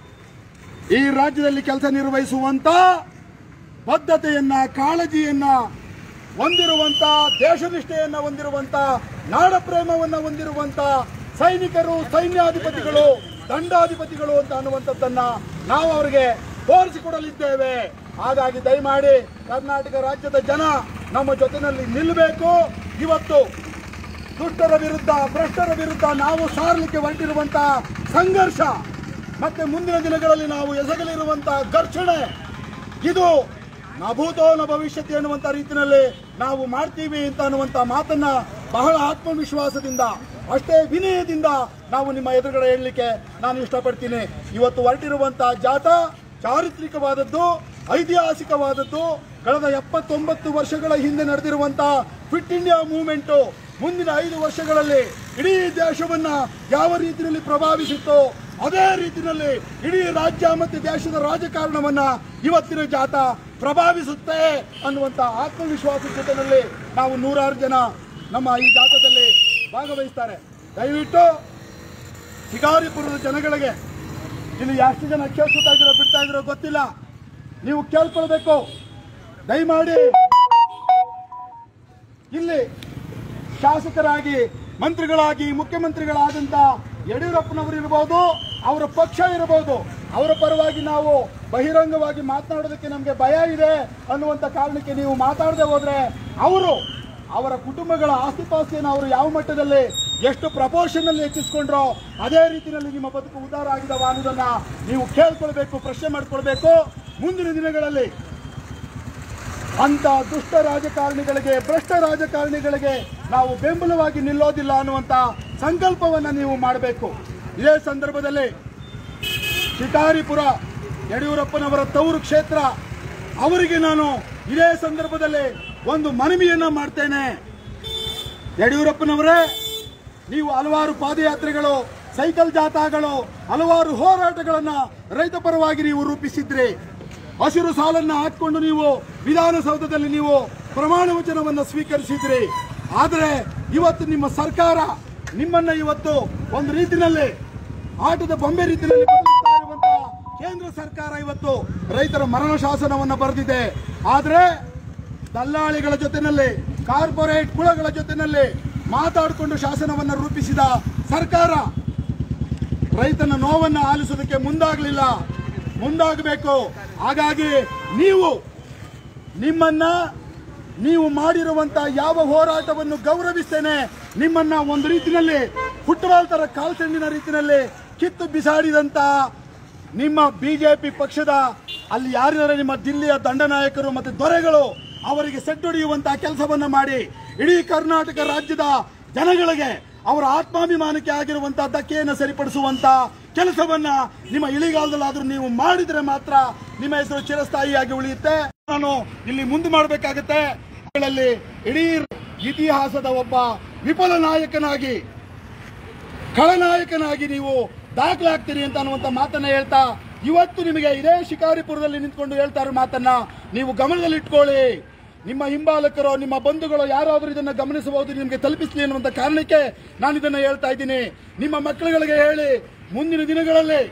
ಈ ರಾಜ್ಯದಲ್ಲಿ ಕೆಲಸ ನಿರ್ವಹಿಸುವಂತ ಬದ್ಧತೆಯನ್ನ ಕಾಳಜಿಯನ್ನ ಹೊಂದಿರುವಂತ ದೇಶನಿಷ್ಠೆಯನ್ನ ಹೊಂದಿರುವಂತ ನಾಡ ಪ್ರೇಮವನ್ನ ಹೊಂದಿರುವಂತ ಸೈನಿಕರು ಸೈನ್ಯಾಧಿಪತಿಗಳು ದಂಡಾಧಿಪತಿಗಳು ಅಂತ ಅನ್ನುವಂಥದ್ದನ್ನ ನಾವು ಅವರಿಗೆ ತೋರಿಸಿಕೊಡಲಿದ್ದೇವೆ ಹಾಗಾಗಿ ದಯಮಾಡಿ ಕರ್ನಾಟಕ ರಾಜ್ಯದ ಜನ ನಮ್ಮ ಜೊತೆನಲ್ಲಿ ನಿಲ್ಲಬೇಕು ಇವತ್ತು ದುಷ್ಟರ ವಿರುದ್ಧ ಭ್ರಷ್ಟರ ವಿರುದ್ಧ ನಾವು ಸಾರಲಿಕ್ಕೆ ಹೊರಟಿರುವಂತ ಸಂಘರ್ಷ ಮತ್ತೆ ಮುಂದಿನ ದಿನಗಳಲ್ಲಿ ನಾವು ಎಸಗಲಿರುವಂತ ಘರ್ಷಣೆ ಇದು ನಭೂತೋ ನ ಭವಿಷ್ಯತಿ ಅನ್ನುವಂತ ರೀತಿಯಲ್ಲಿ ನಾವು ಮಾಡ್ತೀವಿ ಅಂತ ಅನ್ನುವಂತ ಮಾತನ್ನ ಬಹಳ ಆತ್ಮವಿಶ್ವಾಸದಿಂದ ಅಷ್ಟೇ ವಿನಯದಿಂದ ನಾವು ನಿಮ್ಮ ಎದುರುಗಡೆ ಹೇಳಲಿಕ್ಕೆ ನಾನು ಇಷ್ಟಪಡ್ತೀನಿ ಇವತ್ತು ಹೊರಟಿರುವಂತ ಜಾಥಾ ಚಾರಿತ್ರಿಕವಾದದ್ದು ಐತಿಹಾಸಿಕವಾದದ್ದು ಕಳೆದ ಎಪ್ಪತ್ತೊಂಬತ್ತು ವರ್ಷಗಳ ಹಿಂದೆ ನಡೆದಿರುವಂತ ಫಿಟ್ ಇಂಡಿಯಾ ಮೂವ್ಮೆಂಟ್ ಮುಂದಿನ ಐದು ವರ್ಷಗಳಲ್ಲಿ ಇಡೀ ದೇಶವನ್ನ ಯಾವ ರೀತಿಯಲ್ಲಿ ಪ್ರಭಾವಿಸಿತ್ತು ಅದೇ ರೀತಿಯಲ್ಲಿ ಇಡೀ ರಾಜ್ಯ ಮತ್ತು ದೇಶದ ರಾಜಕಾರಣವನ್ನ ಇವತ್ತಿನ ಜಾಥಾ ಪ್ರಭಾವಿಸುತ್ತೆ ಅನ್ನುವಂತ ಆತ್ಮವಿಶ್ವಾಸದ ಜೊತೆಯಲ್ಲಿ ನಾವು ನೂರಾರು ಜನ ನಮ್ಮ ಈ ಜಾಥಾದಲ್ಲಿ ಭಾಗವಹಿಸ್ತಾರೆ ದಯವಿಟ್ಟು ಶಿಕಾರಿಪುರದ ಜನಗಳಿಗೆ ಇಲ್ಲಿ ಎಷ್ಟು ಜನ ಕೇಳಿಸ್ತಾ ಇದ್ದೀರೋ ಬಿಡ್ತಾ ಇದ್ದೀರೋ ಗೊತ್ತಿಲ್ಲ ನೀವು ಕೇಳ್ಕೊಳ್ಬೇಕು ದಯಮಾಡಿ ಇಲ್ಲಿ ಶಾಸಕರಾಗಿ ಮಂತ್ರಿಗಳಾಗಿ ಮುಖ್ಯಮಂತ್ರಿಗಳಾದಂತ ಯಡಿಯೂರಪ್ಪನವರು ಇರಬಹುದು ಅವರ ಪಕ್ಷ ಇರಬಹುದು ಅವರ ಪರವಾಗಿ ನಾವು ಬಹಿರಂಗವಾಗಿ ಮಾತನಾಡೋದಕ್ಕೆ ನಮಗೆ ಭಯ ಇದೆ ಅನ್ನುವಂತ ಕಾರಣಕ್ಕೆ ನೀವು ಮಾತಾಡದೆ ಹೋದ್ರೆ ಅವರು ಅವರ ಕುಟುಂಬಗಳ ಆಸ್ತಿಪಾಸ್ತಿಯನ್ನು ಅವರು ಯಾವ ಮಟ್ಟದಲ್ಲಿ ಎಷ್ಟು ಪ್ರಪೋರ್ಷನ್ ಅಲ್ಲಿ ಹೆಚ್ಚಿಸ್ಕೊಂಡ್ರೋ ಅದೇ ರೀತಿಯಲ್ಲಿ ನಿಮ್ಮ ಬದುಕು ಉದ್ಧಾರ ಆಗಿದವ ಅನ್ನೋದನ್ನ ನೀವು ಕೇಳ್ಕೊಳ್ಬೇಕು ಪ್ರಶ್ನೆ ಮಾಡ್ಕೊಳ್ಬೇಕು ಮುಂದಿನ ದಿನಗಳಲ್ಲಿ ಅಂತ ದುಷ್ಟ ರಾಜಕಾರಣಿಗಳಿಗೆ ಭ್ರಷ್ಟ ರಾಜಕಾರಣಿಗಳಿಗೆ ನಾವು ಬೆಂಬಲವಾಗಿ ನಿಲ್ಲೋದಿಲ್ಲ ಅನ್ನುವಂತ ಸಂಕಲ್ಪವನ್ನ ನೀವು ಮಾಡಬೇಕು ಇದೇ ಸಂದರ್ಭದಲ್ಲಿ ಶಿಕಾರಿಪುರ ಯಡಿಯೂರಪ್ಪನವರ ತವರು ಕ್ಷೇತ್ರ ಅವರಿಗೆ ನಾನು ಇದೇ ಸಂದರ್ಭದಲ್ಲಿ ಒಂದು ಮನವಿಯನ್ನ ಮಾಡ್ತೇನೆ ಯಡಿಯೂರಪ್ಪನವರೇ ನೀವು ಹಲವಾರು ಪಾದಯಾತ್ರೆಗಳು ಸೈಕಲ್ ಜಾಥಾಗಳು ಹಲವಾರು ಹೋರಾಟಗಳನ್ನ ರೈತ ಪರವಾಗಿ ನೀವು ರೂಪಿಸಿದ್ರಿ ಹಸಿರು ಸಾಲನ್ನ ಹಾಕೊಂಡು ನೀವು ವಿಧಾನಸೌಧದಲ್ಲಿ ನೀವು ಪ್ರಮಾಣ ವಚನವನ್ನು ಸ್ವೀಕರಿಸಿದ್ರಿ ಆದರೆ ಇವತ್ತು ನಿಮ್ಮ ಸರ್ಕಾರ ನಿಮ್ಮನ್ನ ಇವತ್ತು ಒಂದು ರೀತಿಯಲ್ಲಿ ಆಟದ ಬೊಂಬೆ ರೀತಿಯಲ್ಲಿ ಬದಲಿಸ್ತಾ ಇರುವಂತ ಕೇಂದ್ರ ಸರ್ಕಾರ ಇವತ್ತು ರೈತರ ಮರಣ ಶಾಸನವನ್ನು ಬರೆದಿದೆ ಆದರೆ ದಲ್ಲಾಳಿಗಳ ಜೊತೆನಲ್ಲಿ ಕಾರ್ಪೊರೇಟ್ ಕುಳಗಳ ಜೊತೆನಲ್ಲಿ ಮಾತಾಡಿಕೊಂಡು ಶಾಸನವನ್ನು ರೂಪಿಸಿದ ಸರ್ಕಾರ ರೈತನ ನೋವನ್ನು ಆಲಿಸೋದಕ್ಕೆ ಮುಂದಾಗಲಿಲ್ಲ ಮುಂದಾಗಬೇಕು ಹಾಗಾಗಿ ನೀವು ನಿಮ್ಮನ್ನ ನೀವು ಮಾಡಿರುವಂತ ಯಾವ ಹೋರಾಟವನ್ನು ಗೌರವಿಸ್ತೇನೆ ನಿಮ್ಮನ್ನ ಒಂದು ರೀತಿಯಲ್ಲಿ ಫುಟ್ಬಾಲ್ ತರ ಕಾಲ್ಚೆಂಡಿನ ರೀತಿಯಲ್ಲಿ ಕಿತ್ತು ಬಿಸಾಡಿದಂತ ನಿಮ್ಮ ಬಿಜೆಪಿ ಪಕ್ಷದ ಅಲ್ಲಿ ಯಾರಿದ್ದಾರೆ ನಿಮ್ಮ ದಿಲ್ಲಿಯ ದಂಡನಾಯಕರು ಮತ್ತು ದೊರೆಗಳು ಅವರಿಗೆ ಸೆಟ್ಟೊಡೆಯುವಂತಹ ಕೆಲಸವನ್ನ ಮಾಡಿ ಇಡೀ ಕರ್ನಾಟಕ ರಾಜ್ಯದ ಜನಗಳಿಗೆ ಅವರ ಆತ್ಮಾಭಿಮಾನಕ್ಕೆ ಆಗಿರುವಂತಹ ಧಕ್ಕೆಯನ್ನು ಸರಿಪಡಿಸುವಂತ ಕೆಲಸವನ್ನ ನಿಮ್ಮ ಇಳಿಗಾಲದಲ್ಲಾದ್ರೂ ನೀವು ಮಾಡಿದ್ರೆ ಮಾತ್ರ ನಿಮ್ಮ ಹೆಸರು ಚಿರಸ್ಥಾಯಿಯಾಗಿ ಉಳಿಯುತ್ತೆ ನಾನು ಇಲ್ಲಿ ಮುಂದೆ ಮಾಡಬೇಕಾಗತ್ತೆ ಗಳಲ್ಲಿ ಇಡೀ ಇತಿಹಾಸದ ಒಬ್ಬ ವಿಫಲ ನಾಯಕನಾಗಿ ಖಳನಾಯಕನಾಗಿ ನೀವು ದಾಖಲಾಗ್ತೀರಿ ಅಂತ ಅನ್ನುವಂಥ ಮಾತನ್ನ ಹೇಳ್ತಾ ಇವತ್ತು ನಿಮಗೆ ಇದೇ ಶಿಕಾರಿಪುರದಲ್ಲಿ ನಿಂತ್ಕೊಂಡು ಹೇಳ್ತಾ ಇರೋ ಮಾತನ್ನ ನೀವು ಗಮನದಲ್ಲಿಟ್ಕೊಳ್ಳಿ ನಿಮ್ಮ ಹಿಂಬಾಲಕರು ನಿಮ್ಮ ಬಂಧುಗಳು ಯಾರಾದರೂ ಇದನ್ನ ಗಮನಿಸಬಹುದು ನಿಮಗೆ ತಲುಪಿಸಲಿ ಅನ್ನುವಂಥ ಕಾರಣಕ್ಕೆ ನಾನು ಇದನ್ನ ಹೇಳ್ತಾ ಇದ್ದೀನಿ ನಿಮ್ಮ ಮಕ್ಕಳುಗಳಿಗೆ ಹೇಳಿ ಮುಂದಿನ ದಿನಗಳಲ್ಲಿ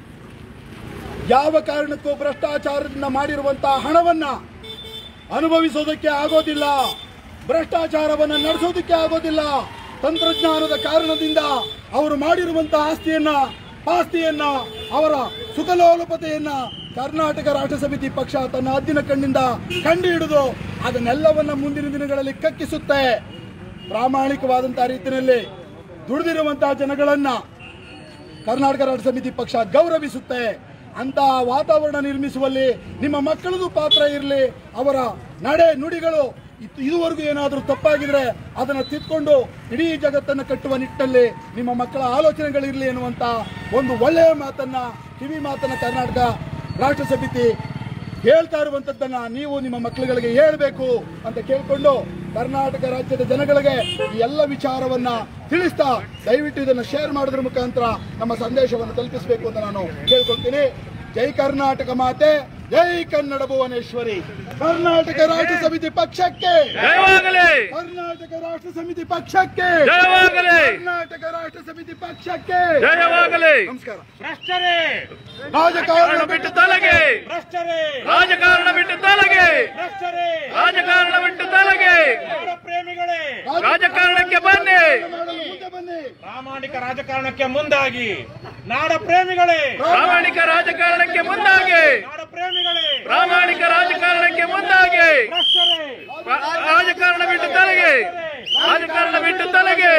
ಯಾವ ಕಾರಣಕ್ಕೂ ಭ್ರಷ್ಟಾಚಾರದಿಂದ ಮಾಡಿರುವಂತಹ ಹಣವನ್ನ ಅನುಭವಿಸೋದಕ್ಕೆ ಆಗೋದಿಲ್ಲ ಭ್ರಷ್ಟಾಚಾರವನ್ನು ನಡೆಸೋದಕ್ಕೆ ಆಗೋದಿಲ್ಲ ತಂತ್ರಜ್ಞಾನದ ಕಾರಣದಿಂದ ಅವರು ಮಾಡಿರುವಂತಹ ಆಸ್ತಿಯನ್ನ ಪಾಸ್ತಿಯನ್ನ ಅವರ ಸುಖಲೋಲುಪತೆಯನ್ನ ಕರ್ನಾಟಕ ರಾಷ್ಟ್ರ ಸಮಿತಿ ಪಕ್ಷ ತನ್ನ ಹದ್ದಿನ ಕಣ್ಣಿಂದ ಕಂಡು ಹಿಡಿದು ಅದನ್ನೆಲ್ಲವನ್ನ ಮುಂದಿನ ದಿನಗಳಲ್ಲಿ ಕಕ್ಕಿಸುತ್ತೆ ಪ್ರಾಮಾಣಿಕವಾದಂತಹ ರೀತಿಯಲ್ಲಿ ದುಡಿದಿರುವಂತಹ ಜನಗಳನ್ನ ಕರ್ನಾಟಕ ರಾಷ್ಟ್ರ ಸಮಿತಿ ಪಕ್ಷ ಗೌರವಿಸುತ್ತೆ ಅಂತಹ ವಾತಾವರಣ ನಿರ್ಮಿಸುವಲ್ಲಿ ನಿಮ್ಮ ಮಕ್ಕಳದು ಪಾತ್ರ ಇರಲಿ ಅವರ ನಡೆ ನುಡಿಗಳು ಇತ್- ಇದುವರೆಗೂ ಏನಾದರೂ ತಪ್ಪಾಗಿದ್ರೆ ಅದನ್ನು ತಿದ್ಕೊಂಡು ಇಡೀ ಜಗತ್ತನ್ನು ಕಟ್ಟುವ ನಿಟ್ಟಿನಲ್ಲಿ ನಿಮ್ಮ ಮಕ್ಕಳ ಆಲೋಚನೆಗಳಿರಲಿ ಎನ್ನುವಂತ ಒಂದು ಒಳ್ಳೆಯ ಮಾತನ್ನ ಕಿವಿ ಮಾತನ್ನ ಕರ್ನಾಟಕ ರಾಷ್ಟ್ರ ಸಮಿತಿ ಹೇಳ್ತಾ ಇರುವಂತದ್ದನ್ನ ನೀವು ನಿಮ್ಮ ಮಕ್ಕಳುಗಳಿಗೆ ಹೇಳ್ಬೇಕು ಅಂತ ಕೇಳ್ಕೊಂಡು ಕರ್ನಾಟಕ ರಾಜ್ಯದ ಜನಗಳಿಗೆ ಈ ಎಲ್ಲ ವಿಚಾರವನ್ನ ತಿಳಿಸ್ತಾ ದಯವಿಟ್ಟು ಇದನ್ನು ಶೇರ್ ಮಾಡೋದ್ರ ಮುಖಾಂತರ ನಮ್ಮ ಸಂದೇಶವನ್ನು ತಲುಪಿಸಬೇಕು ಅಂತ ನಾನು ಕೇಳ್ಕೊಳ್ತೀನಿ ಜೈ ಕರ್ನಾಟಕ ಮಾತೆ ಜೈ ಕನ್ನಡ ಭುವನೇಶ್ವರಿ ಕರ್ನಾಟಕ ರಾಷ್ಟ್ರ ಸಮಿತಿ ಪಕ್ಷಕ್ಕೆ ಜಯವಾಗಲಿ ಕರ್ನಾಟಕ ರಾಷ್ಟ್ರ ಸಮಿತಿ ಪಕ್ಷಕ್ಕೆ ಜಯವಾಗಲಿ ಕರ್ನಾಟಕ ರಾಷ್ಟ್ರ ಸಮಿತಿ ಪಕ್ಷಕ್ಕೆ ಜಯವಾಗಲಿ ನಮಸ್ಕಾರ ಭ್ರಷ್ಟರೇ ರಾಜಕಾರಣ ಬಿಟ್ಟು ತೊಲಗೆ ಭ್ರಷ್ಟರೇ ರಾಜಕಾರಣ ಬಿಟ್ಟು ತೊಲಗೆ ಭ್ರಷ್ಟರೇ ರಾಜಕಾರಣ ಬಿಟ್ಟು ತೊಲಗೆ ನಾಡ ಪ್ರೇಮಿಗಳೇ ರಾಜಕಾರಣಕ್ಕೆ ಬನ್ನಿ ಮಾಡಲು ಮುಂದೆ ಬನ್ನಿ ಪ್ರಾಮಾಣಿಕ ರಾಜಕಾರಣಕ್ಕೆ ಮುಂದಾಗಿ ನಾಡ ಪ್ರೇಮಿಗಳೇ ಪ್ರಾಮಾಣಿಕ ರಾಜಕಾರಣಕ್ಕೆ ಮುಂದಾಗಿ ನಾಡ ಪ್ರೇಮಿಗಳೇ ಪ್ರಾಮಾಣಿಕ ರಾಜಕಾರಣಕ್ಕೆ ಮುಂದಾಗಿ ಭ್ರಷ್ಟರೇ ರಾ- ರಾಜಕಾರಣ ಬಿಟ್ಟು ತೊಲಗೆ ರಾಜಕಾರಣ ಬಿಟ್ಟು ತೊಲಗೆ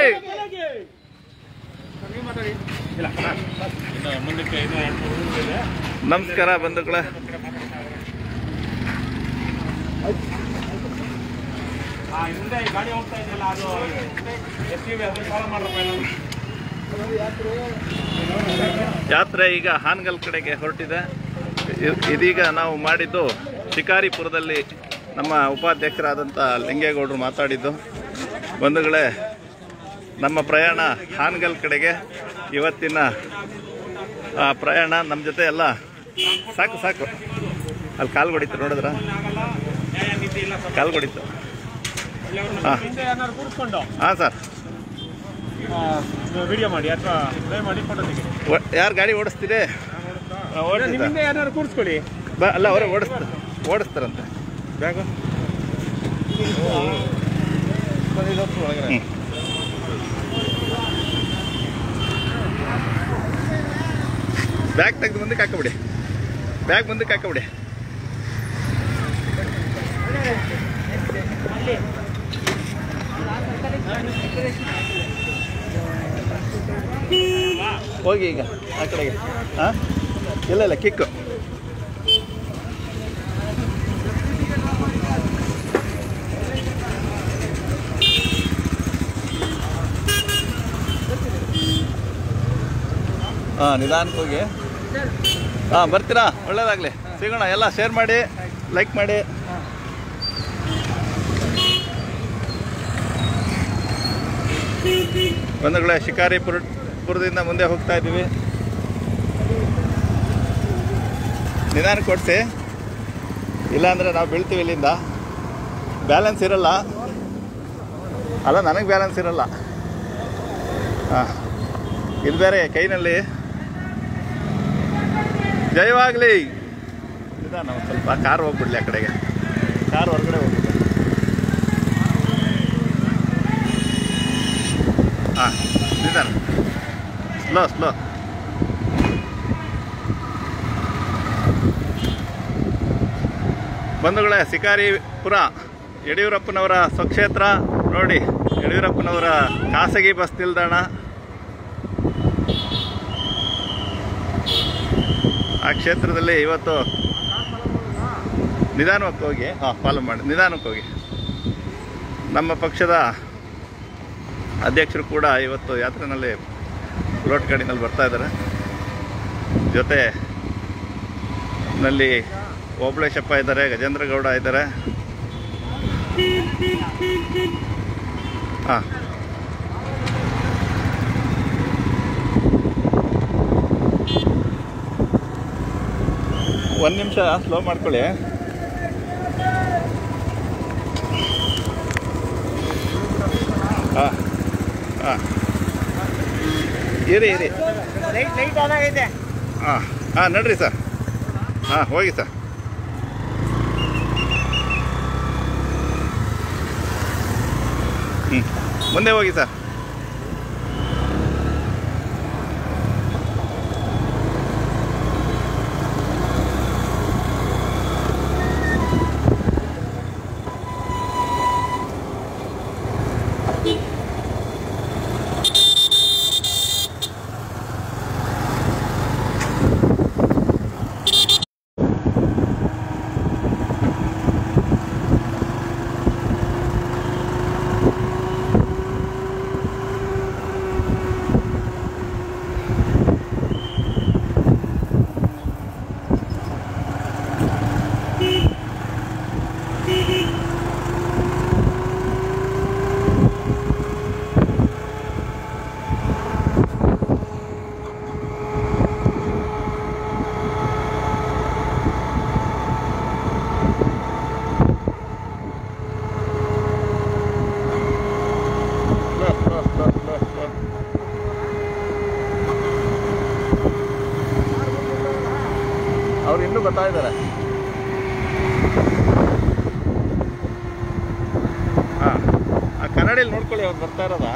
ಇಲ್ಲ ಇನ್ನು ಮುಂದಕ್ಕೆ ಇದು ಎರಡು ಮೂರು ಊರುಗಳಿದೆ. ನಮಸ್ಕಾರ ಬಂಧುಗಳೇ ಆ ಹಿಂದೆ ಈ ಗಾಡಿ ಹೋಗ್ತಾ ಇದೆಯಲ್ಲ ಅದು ಎಸ್ ಯು ವಿ ಅದನ್ನ ಫಾಲೋ ಮಾಡ್ರಪ್ಪ ಎಲ್ಲರೂ. ಯಾತ್ರೆ ಈಗ ಹಾನಗಲ್ ಕಡೆಗೆ ಹೊರಟಿದೆ ಇ- ಇದೀಗ ನಾವು ಮಾಡಿದ್ದು ಶಿಕಾರಿಪುರದಲ್ಲಿ ನಮ್ಮ ಉಪಾಧ್ಯಕ್ಷರಾದಂಥ ಲಿಂಗೇಗೌಡರು ಮಾತಾಡಿದ್ದು ಬಂಧುಗಳೇ ನಮ್ಮ ಪ್ರಯಾಣ ಹಾನಗಲ್ ಕಡೆಗೆ ಇವತ್ತಿನ ಆ, ಪ್ರಯಾಣ ನಮ್ಮ ಜೊತೆ ಎಲ್ಲ ಸಾಕು ಸಾಕು ಅಲ್ಲಿ ಕಾಲು ಹೊಡಿತು ನೋಡಿದ್ರ ಆಗಲ್ಲ ನ್ಯಾಯ ನೀತಿ ಇಲ್ಲ ಸ್ವಲ್ಪ ಕಾಲು ಹೊಡಿತು ಇಲ್ಲಿ ಅವ್ರನ್ನ ಹಾ. ಹಿಂದೆ ಏನಾದ್ರು ಕೂರಿಸ್ಕೊಂಡು ಹಾಂ ಸರ್ ವಿಡಿಯೋ ಮಾಡಿ ಅಥವಾ ಪ್ಲೇ ಮಾಡಿ ಫೋಟೋ ತೆಗಿ ಯಾರು ಗಾಡಿ ಓಡಿಸ್ತೀರಿ ಆ, ಓಡಿಸಿ ನಿಮ್ಮ ಸರ್. ಹಿಂದೆ ಏನಾದ್ರು ಕೂರಿಸ್ಕೊಳ್ಳಿ ಬ ಅಲ್ಲ ಅವರೇ ಓಡಿಸ್ತಾರೆ ಓಡಿಸ್ತಾರಂತೆ ಬ್ಯಾಗು ಬ್ಯಾಗ್ ತೆಗೆದು ಮುಂದಕ್ಕೆ ಹಾಕಬಿಡಿ ಬ್ಯಾಗ್ ಮುಂದಕ್ಕೆ ಹಾಕಬಿಡಿ ಹೋಗಿ ಈಗ ಆ ಕಡೆಗೆ ಹಾಂ ಇಲ್ಲ ಇಲ್ಲ ಕಿಕ್ಕು ಹಾಂ ನಿಧಾನಕ್ಕೆ ಹೋಗಿ ಹಾಂ ಬರ್ತೀರಾ ಒಳ್ಳೇದಾಗಲಿ ಸಿಗೋಣ ಎಲ್ಲ ಶೇರ್ ಮಾಡಿ ಲೈಕ್ ಮಾಡಿ ಬಂಧುಗಳೇ ಶಿಕಾರಿಪುರ ಪುರದಿಂದ ಮುಂದೆ ಹೋಗ್ತಾ ಇದ್ದೀವಿ ನಿಧಾನ ಕೊಡಿಸಿ ಇಲ್ಲಾಂದರೆ ನಾವು ಬೀಳ್ತೀವಿ ಇಲ್ಲಿಂದ ಬ್ಯಾಲೆನ್ಸ್ ಇರಲ್ಲ ಅಲ್ಲ ನನಗೆ ಬ್ಯಾಲೆನ್ಸ್ ಇರಲ್ಲ ಹಾಂ ಇದು ಬೇರೆ ಕೈನಲ್ಲಿ ಜಯವಾಗಲಿ ನಿಧಾನ ಒಂದು ಸ್ವಲ್ಪ ಕಾರ್ ಹೋಗ್ಬಿಡ್ಲಿ ಆ ಕಡೆಗೆ ಕಾರ್ ಹೊರಗಡೆ ಹೋಗ್ಬಿಡ್ಲಿ ಹಾಂ ನಿಧಾನ ಸ್ಲೋ ಸ್ಲೋ ಬಂಧುಗಳೇ ಶಿಕಾರಿಪುರ ಯಡಿಯೂರಪ್ಪನವರ ಸ್ವಕ್ಷೇತ್ರ ನೋಡಿ ಯಡಿಯೂರಪ್ಪನವರ ಖಾಸಗಿ ಬಸ್ ನಿಲ್ದಾಣ ಆ ಕ್ಷೇತ್ರದಲ್ಲಿ ಇವತ್ತು ನಿಧಾನಕ್ಕೆ ಹೋಗಿ ಹಾಂ ಫಾಲೋ ಮಾಡಿ ನಿಧಾನಕ್ಕೆ ಹೋಗಿ ನಮ್ಮ ಪಕ್ಷದ ಅಧ್ಯಕ್ಷರು ಕೂಡ ಇವತ್ತು ಯಾತ್ರೆನಲ್ಲಿ ಲೋಟ್ ಗಾಡಿನಲ್ಲಿ ಬರ್ತಾ ಇದ್ದಾರೆ ಜೊತೆ ನಲ್ಲಿ ಓಬಳೇಶಪ್ಪ ಇದ್ದಾರೆ ಗಜೇಂದ್ರ ಗೌಡ ಇದ್ದಾರೆ ಹಾಂ ಒಂದು ನಿಮಿಷ ಸ್ಲೋ ಮಾಡ್ಕೊಳ್ಳಿ ಹಾಂ ಹಾಂ ಇರಿ ಇರಿ ಲೈಟ್ ಲೈಟ್ ಆನ್ ಆಗೈತೆ ಹಾಂ ಹಾಂ ನಡ್ರಿ ಸರ್ ಹಾಂ ಹೋಗಿ ಸರ್ ಹ್ಞೂ ಮುಂದೆ ಹೋಗಿ ಸರ್ ಅವ್ರು ಇನ್ನೂ ಬರ್ತಾ ಇದ್ದಾರೆ ಹಾಂ ಆ ಕನ್ನಡಿಯಲ್ಲಿ ನೋಡ್ಕೊಳ್ಳಿ ಅವ್ರು ಬರ್ತಾ ಇರೋದಾ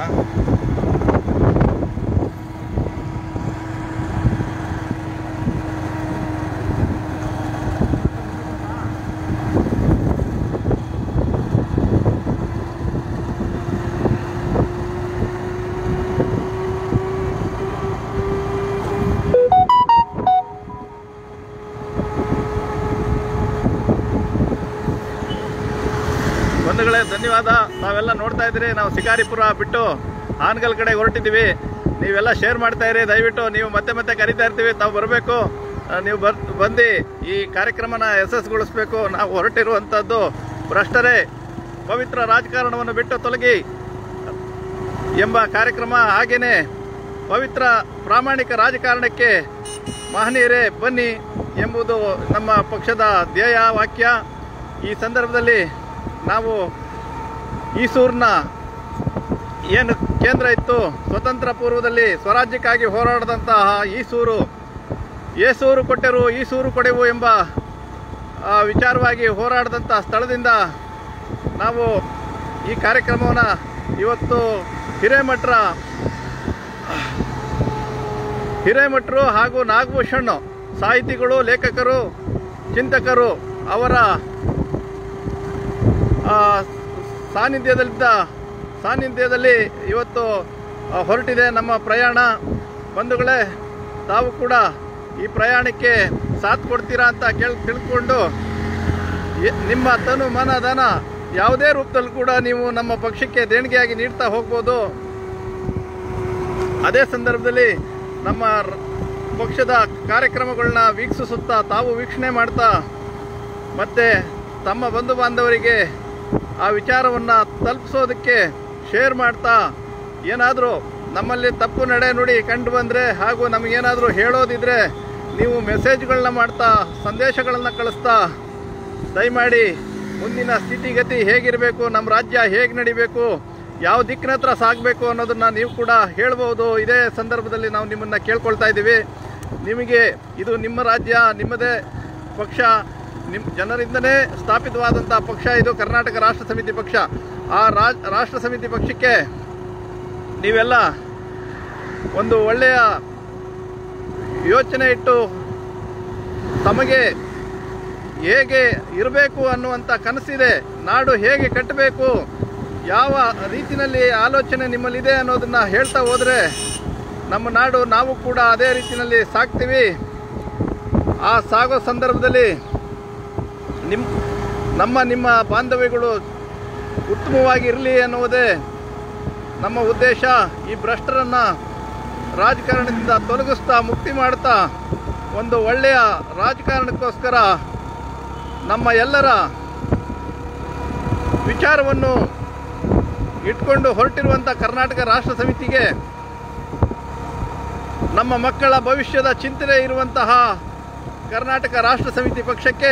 ಬಂಧುಗಳೇ ಧನ್ಯವಾದ ತಾವೆಲ್ಲ ನೋಡ್ತಾ ಇದ್ದೀರಿ ನಾವು ಶಿಕಾರಿಪುರ ಬಿಟ್ಟು ಹಾನಗಲ್ ಕಡೆ ಹೊರಟಿದ್ದೀವಿ ನೀವೆಲ್ಲ ಶೇರ್ ಮಾಡ್ತಾ ಇರಿ ದಯವಿಟ್ಟು ನೀವು ಮತ್ತೆ ಮತ್ತೆ ಕರಿತಾ ಇರ್ತೀವಿ ತಾವು ಬರಬೇಕು ನೀವು ಬರ್ ಬಂದು ಈ ಕಾರ್ಯಕ್ರಮನ ಯಶಸ್ಸುಗೊಳಿಸ್ಬೇಕು ನಾವು ಹೊರಟಿರುವಂಥದ್ದು ಭ್ರಷ್ಟರೇ ಪವಿತ್ರ ರಾಜಕಾರಣವನ್ನು ಬಿಟ್ಟು ತೊಲಗಿ ಎಂಬ ಕಾರ್ಯಕ್ರಮ ಹಾಗೇನೆ ಪವಿತ್ರ ಪ್ರಾಮಾಣಿಕ ರಾಜಕಾರಣಕ್ಕೆ ಮಹನೀಯರೇ ಬನ್ನಿ ಎಂಬುದು ನಮ್ಮ ಪಕ್ಷದ ಧ್ಯೇಯ ವಾಕ್ಯ ಈ ಸಂದರ್ಭದಲ್ಲಿ ನಾವು ಈಸೂರಿನ ಏನು ಕೇಂದ್ರ ಇತ್ತು ಸ್ವತಂತ್ರ ಪೂರ್ವದಲ್ಲಿ ಸ್ವರಾಜ್ಯಕ್ಕಾಗಿ ಹೋರಾಡಿದಂತಹ ಈಸೂರು ಏಸೂರು ಕೊಟ್ಟರು ಈಸೂರು ಕೊಡೆವು ಎಂಬ ಆ, ವಿಚಾರವಾಗಿ ಹೋರಾಡಿದಂಥ ಸ್ಥಳದಿಂದ ನಾವು ಈ ಕಾರ್ಯಕ್ರಮವನ್ನು ಇವತ್ತು ಹಿರೇಮಠರ ಹಿರೇಮಠರು ಹಾಗೂ ನಾಗಭೂಷಣ್ ಸಾಹಿತಿಗಳು ಲೇಖಕರು ಚಿಂತಕರು ಅವರ ಆ, ಸಾನ್ನಿಧ್ಯದಲ್ಲಿದ್ದ ಸಾನ್ನಿಧ್ಯದಲ್ಲಿ ಇವತ್ತು ಆ, ಹೊರಟಿದೆ ನಮ್ಮ ಪ್ರಯಾಣ ಬಂಧುಗಳೇ ತಾವು ಕೂಡ ಈ ಪ್ರಯಾಣಕ್ಕೆ ಸಾಥ್ ಕೊಡ್ತೀರಾ ಅಂತ ಕೇಳ್ ತಿಳ್ಕೊಂಡು ಎ- ನಿಮ್ಮ ತನು ಮನ ಧನ ಯಾವುದೇ ರೂಪದಲ್ಲಿ ಕೂಡ ನೀವು ನಮ್ಮ ಪಕ್ಷಕ್ಕೆ ದೇಣಿಗೆಯಾಗಿ ನೀಡ್ತಾ ಹೋಗ್ಬೋದು ಅದೇ ಸಂದರ್ಭದಲ್ಲಿ ನಮ್ಮ ರ- ಪಕ್ಷದ ಕಾರ್ಯಕ್ರಮಗಳನ್ನ ವೀಕ್ಷಿಸುತ್ತಾ ತಾವು ವೀಕ್ಷಣೆ ಮಾಡ್ತಾ ಮತ್ತೆ ತಮ್ಮ ಬಂಧು ಬಾಂಧವರಿಗೆ ಆ ವಿಚಾರವನ್ನು ತಲುಪಿಸೋದಕ್ಕೆ ಶೇರ್ ಮಾಡ್ತಾ ಏನಾದರೂ ನಮ್ಮಲ್ಲಿ ತಪ್ಪು ನಡೆ ನುಡಿ ಕಂಡು ಬಂದರೆ ಹಾಗೂ ನಮಗೇನಾದರೂ ಹೇಳೋದಿದ್ರೆ ನೀವು ಮೆಸೇಜ್ಗಳನ್ನ ಮಾಡ್ತಾ ಸಂದೇಶಗಳನ್ನು ಕಳಿಸ್ತಾ ದಯಮಾಡಿ ಮುಂದಿನ ಸ್ಥಿತಿಗತಿ ಹೇಗಿರಬೇಕು ನಮ್ಮ ರಾಜ್ಯ ಹೇಗೆ ನಡಿಬೇಕು ಯಾವ ದಿಕ್ಕಿನ ಹತ್ರ ಸಾಗಬೇಕು ಅನ್ನೋದನ್ನ ನೀವು ಕೂಡ ಹೇಳ್ಬೋದು ಇದೇ ಸಂದರ್ಭದಲ್ಲಿ ನಾವು ನಿಮ್ಮನ್ನ ಕೇಳ್ಕೊಳ್ತಾ ಇದ್ದೀವಿ ನಿಮಗೆ ಇದು ನಿಮ್ಮ ರಾಜ್ಯ ನಿಮ್ಮದೇ ಪಕ್ಷ ನಿಮ್ಮ ಜನರಿಂದನೇ ಸ್ಥಾಪಿತವಾದಂಥ ಪಕ್ಷ ಇದು ಕರ್ನಾಟಕ ರಾಷ್ಟ್ರ ಸಮಿತಿ ಪಕ್ಷ ಆ ರಾಜ್ ರಾಷ್ಟ್ರ ಸಮಿತಿ ಪಕ್ಷಕ್ಕೆ ನೀವೆಲ್ಲ ಒಂದು ಒಳ್ಳೆಯ ಯೋಚನೆ ಇಟ್ಟು ತಮಗೆ ಹೇಗೆ ಇರಬೇಕು ಅನ್ನುವಂಥ ಕನಸಿದೆ ನಾಡು ಹೇಗೆ ಕಟ್ಟಬೇಕು ಯಾವ ರೀತಿಯಲ್ಲಿ ಆಲೋಚನೆ ನಿಮ್ಮಲ್ಲಿದೆ ಅನ್ನೋದನ್ನ ಹೇಳ್ತಾ ಹೋದರೆ ನಮ್ಮ ನಾಡು ನಾವು ಕೂಡ ಅದೇ ರೀತಿಯಲ್ಲಿ ಸಾಕ್ತೀವಿ ಆ ಸಾಗೋ ಸಂದರ್ಭದಲ್ಲಿ ನಿಮ್ಮ ನಮ್ಮ ನಿಮ್ಮ ಬಾಂಧವ್ಯಗಳು ಉತ್ತಮವಾಗಿ ಇರಲಿ ಎನ್ನುವುದೇ ನಮ್ಮ ಉದ್ದೇಶ ಈ ಭ್ರಷ್ಟರನ್ನು ರಾಜಕಾರಣದಿಂದ ತೊಲಗಿಸ್ತಾ ಮುಕ್ತಿ ಮಾಡ್ತಾ ಒಂದು ಒಳ್ಳೆಯ ರಾಜಕಾರಣಕ್ಕೋಸ್ಕರ ನಮ್ಮ ಎಲ್ಲರ ವಿಚಾರವನ್ನು ಇಟ್ಕೊಂಡು ಹೊರಟಿರುವಂಥ ಕರ್ನಾಟಕ ರಾಷ್ಟ್ರ ಸಮಿತಿಗೆ ನಮ್ಮ ಮಕ್ಕಳ ಭವಿಷ್ಯದ ಚಿಂತನೆ ಇರುವಂತಹ ಕರ್ನಾಟಕ ರಾಷ್ಟ್ರ ಸಮಿತಿ ಪಕ್ಷಕ್ಕೆ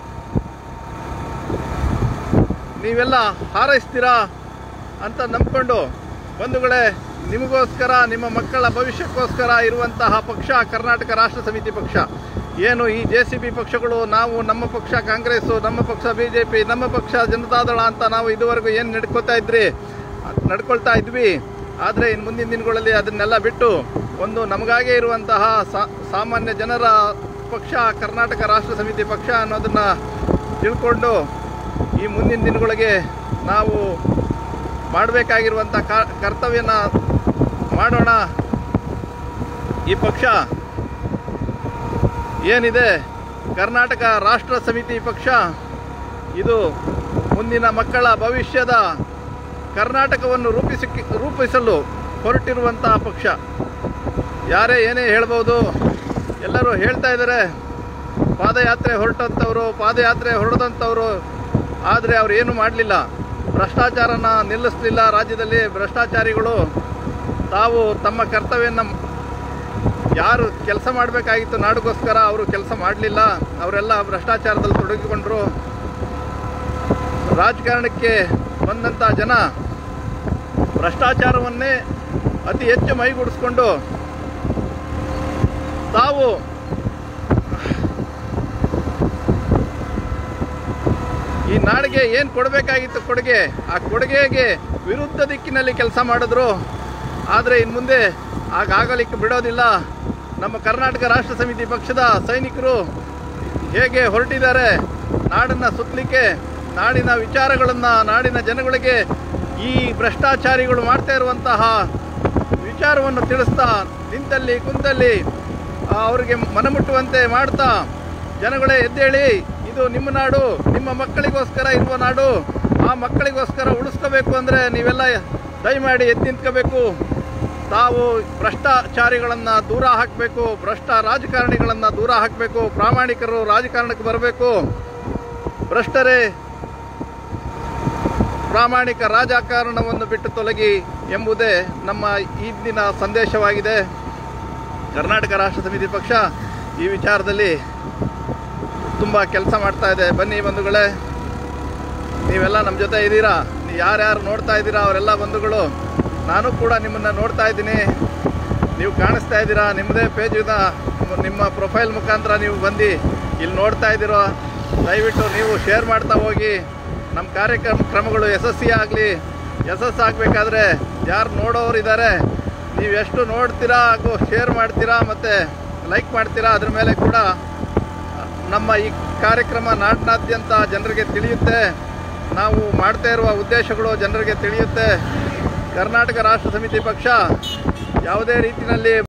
ನೀವೆಲ್ಲ ಹಾರೈಸ್ತೀರಾ ಅಂತ ನಂಬಿಕೊಂಡು ಬಂಧುಗಳೇ ನಿಮಗೋಸ್ಕರ ನಿಮ್ಮ ಮಕ್ಕಳ ಭವಿಷ್ಯಕ್ಕೋಸ್ಕರ ಇರುವಂತಹ ಪಕ್ಷ ಕರ್ನಾಟಕ ರಾಷ್ಟ್ರ ಸಮಿತಿ ಪಕ್ಷ ಏನು ಈ ಜೆ ಸಿ ಬಿ ಪಕ್ಷಗಳು ನಾವು ನಮ್ಮ ಪಕ್ಷ ಕಾಂಗ್ರೆಸ್ಸು ನಮ್ಮ ಪಕ್ಷ ಬಿ ಜೆ ಪಿ ನಮ್ಮ ಪಕ್ಷ ಜನತಾದಳ ಅಂತ ನಾವು ಇದುವರೆಗೂ ಏನು ನಡ್ಕೋತಾ ಇದ್ರಿ ನಡ್ಕೊಳ್ತಾ ಇದ್ವಿ ಆದರೆ ಇನ್ನು ಮುಂದಿನ ದಿನಗಳಲ್ಲಿ ಅದನ್ನೆಲ್ಲ ಬಿಟ್ಟು ಒಂದು ನಮಗಾಗೇ ಇರುವಂತಹ ಸಾ- ಸಾಮಾನ್ಯ ಜನರ ಪಕ್ಷ ಕರ್ನಾಟಕ ರಾಷ್ಟ್ರ ಸಮಿತಿ ಪಕ್ಷ ಅನ್ನೋದನ್ನ ತಿಳ್ಕೊಂಡು ಈ ಮುಂದಿನ ದಿನಗಳಿಗೆ ನಾವು ಮಾಡಬೇಕಾಗಿರುವಂಥ ಕರ್ತವ್ಯನ ಮಾಡೋಣ ಈ ಪಕ್ಷ ಏನಿದೆ ಕರ್ನಾಟಕ ರಾಷ್ಟ್ರ ಸಮಿತಿ ಪಕ್ಷ ಇದು ಮುಂದಿನ ಮಕ್ಕಳ ಭವಿಷ್ಯದ ಕರ್ನಾಟಕವನ್ನು ರೂಪಿಸಿ ರೂಪಿಸಲು ಹೊರಟಿರುವಂತಹ ಪಕ್ಷ ಯಾರೇ ಏನೇ ಹೇಳ್ಬೋದು ಎಲ್ಲರೂ ಹೇಳ್ತಾ ಇದ್ದಾರೆ ಪಾದಯಾತ್ರೆ ಹೊರಟಂಥವ್ರು ಪಾದಯಾತ್ರೆ ಹೊರಡದಂಥವ್ರು ಆದರೆ ಅವ್ರು ಏನು ಮಾಡಲಿಲ್ಲ ಭ್ರಷ್ಟಾಚಾರನ ನಿಲ್ಲಿಸಲಿಲ್ಲ ರಾಜ್ಯದಲ್ಲಿ ಭ್ರಷ್ಟಾಚಾರಿಗಳು ತಾವು ತಮ್ಮ ಕರ್ತವ್ಯನ ಯಾರು ಕೆಲಸ ಮಾಡಬೇಕಾಗಿತ್ತು ನಾಡಿಗೋಸ್ಕರ ಅವರು ಕೆಲಸ ಮಾಡಲಿಲ್ಲ ಅವರೆಲ್ಲ ಭ್ರಷ್ಟಾಚಾರದಲ್ಲಿ ತೊಡಗಿಕೊಂಡ್ರು ರಾಜಕಾರಣಕ್ಕೆ ಬಂದಂಥ ಜನ ಭ್ರಷ್ಟಾಚಾರವನ್ನೇ ಅತಿ ಹೆಚ್ಚು ಮೈಗೂಡಿಸ್ಕೊಂಡು ತಾವು ಈ ನಾಡಿಗೆ ಏನು ಕೊಡಬೇಕಾಗಿತ್ತು ಕೊಡುಗೆ ಆ ಕೊಡುಗೆಗೆ ವಿರುದ್ಧ ದಿಕ್ಕಿನಲ್ಲಿ ಕೆಲಸ ಮಾಡಿದ್ರು ಆದರೆ ಇನ್ನು ಮುಂದೆ ಆಗಾಗಲಿಕ್ಕೆ ಬಿಡೋದಿಲ್ಲ ನಮ್ಮ ಕರ್ನಾಟಕ ರಾಷ್ಟ್ರ ಸಮಿತಿ ಪಕ್ಷದ ಸೈನಿಕರು ಹೇಗೆ ಹೊರಟಿದ್ದಾರೆ ನಾಡನ್ನು ಸುತ್ತಲಿಕ್ಕೆ ನಾಡಿನ ವಿಚಾರಗಳನ್ನು ನಾಡಿನ ಜನಗಳಿಗೆ ಈ ಭ್ರಷ್ಟಾಚಾರಿಗಳು ಮಾಡ್ತಾ ಇರುವಂತಹ ವಿಚಾರವನ್ನು ತಿಳಿಸ್ತಾ ನಿಂತಲ್ಲಿ ಕುಂತಲ್ಲಿ ಆ, ಅವರಿಗೆ ಮನಮುಟ್ಟುವಂತೆ ಮಾಡ್ತಾ ಜನಗಳೇ ಎದ್ದೇಳಿ ಇದು ನಿಮ್ಮ ನಾಡು ನಿಮ್ಮ ಮಕ್ಕಳಿಗೋಸ್ಕರ ಇರುವ ನಾಡು ಆ ಮಕ್ಕಳಿಗೋಸ್ಕರ ಉಳಿಸ್ಕೋಬೇಕು ಅಂದರೆ ನೀವೆಲ್ಲ ದಯಮಾಡಿ ಎದ್ದು ನಿಂತ್ಕೋಬೇಕು ತಾವು ಭ್ರಷ್ಟಾಚಾರಿಗಳನ್ನು ದೂರ ಹಾಕಬೇಕು ಭ್ರಷ್ಟ ರಾಜಕಾರಣಿಗಳನ್ನು ದೂರ ಹಾಕಬೇಕು ಪ್ರಾಮಾಣಿಕರು ರಾಜಕಾರಣಕ್ಕೆ ಬರಬೇಕು ಭ್ರಷ್ಟರೇ ಪ್ರಾಮಾಣಿಕ ರಾಜಕಾರಣವನ್ನು ಬಿಟ್ಟು ತೊಲಗಿ ಎಂಬುದೇ ನಮ್ಮ ಇಂದಿನ ಸಂದೇಶವಾಗಿದೆ ಕರ್ನಾಟಕ ರಾಷ್ಟ್ರ ಸಮಿತಿ ಪಕ್ಷ ಈ ವಿಚಾರದಲ್ಲಿ ತುಂಬ ಕೆಲಸ ಮಾಡ್ತಾ ಇದೆ ಬನ್ನಿ ಬಂಧುಗಳೇ ನೀವೆಲ್ಲ ನಮ್ಮ ಜೊತೆ ಇದ್ದೀರಾ ನೀವು ಯಾರ್ಯಾರು ನೋಡ್ತಾ ಇದ್ದೀರಾ ಅವರೆಲ್ಲ ಬಂಧುಗಳು ನಾನು ಕೂಡ ನಿಮ್ಮನ್ನು ನೋಡ್ತಾ ಇದ್ದೀನಿ ನೀವು ಕಾಣಿಸ್ತಾ ಇದ್ದೀರಾ ನಿಮ್ಮದೇ ಪೇಜಿನ ನಿಮ್ಮ ಪ್ರೊಫೈಲ್ ಮುಖಾಂತರ ನೀವು ಬಂದು ಇಲ್ಲಿ ನೋಡ್ತಾ ಇದ್ದೀರೋ ದಯವಿಟ್ಟು ನೀವು ಶೇರ್ ಮಾಡ್ತಾ ಹೋಗಿ ನಮ್ಮ ಕಾರ್ಯಕ್ರಮ ಕ್ರಮಗಳು ಯಶಸ್ವಿ ಆಗಲಿ ಯಶಸ್ಸು ಆಗಬೇಕಾದ್ರೆ ಯಾರು ನೋಡೋರು ಇದ್ದಾರೆ ನೀವು ಎಷ್ಟು ನೋಡ್ತೀರಾ ಹಾಗೂ ಶೇರ್ ಮಾಡ್ತೀರಾ ಮತ್ತು ಲೈಕ್ ಮಾಡ್ತೀರಾ ಅದ್ರ ಮೇಲೆ ಕೂಡ ನಮ್ಮ ಈ ಕಾರ್ಯಕ್ರಮ ನಾಡಿನಾದ್ಯಂತ ಜನರಿಗೆ ತಿಳಿಯುತ್ತೆ ನಾವು ಮಾಡ್ತಾ ಇರುವ ಉದ್ದೇಶಗಳು ಜನರಿಗೆ ತಿಳಿಯುತ್ತೆ ಕರ್ನಾಟಕ ರಾಷ್ಟ್ರ ಸಮಿತಿ ಪಕ್ಷ ಯಾವುದೇ ರೀತಿಯಲ್ಲಿ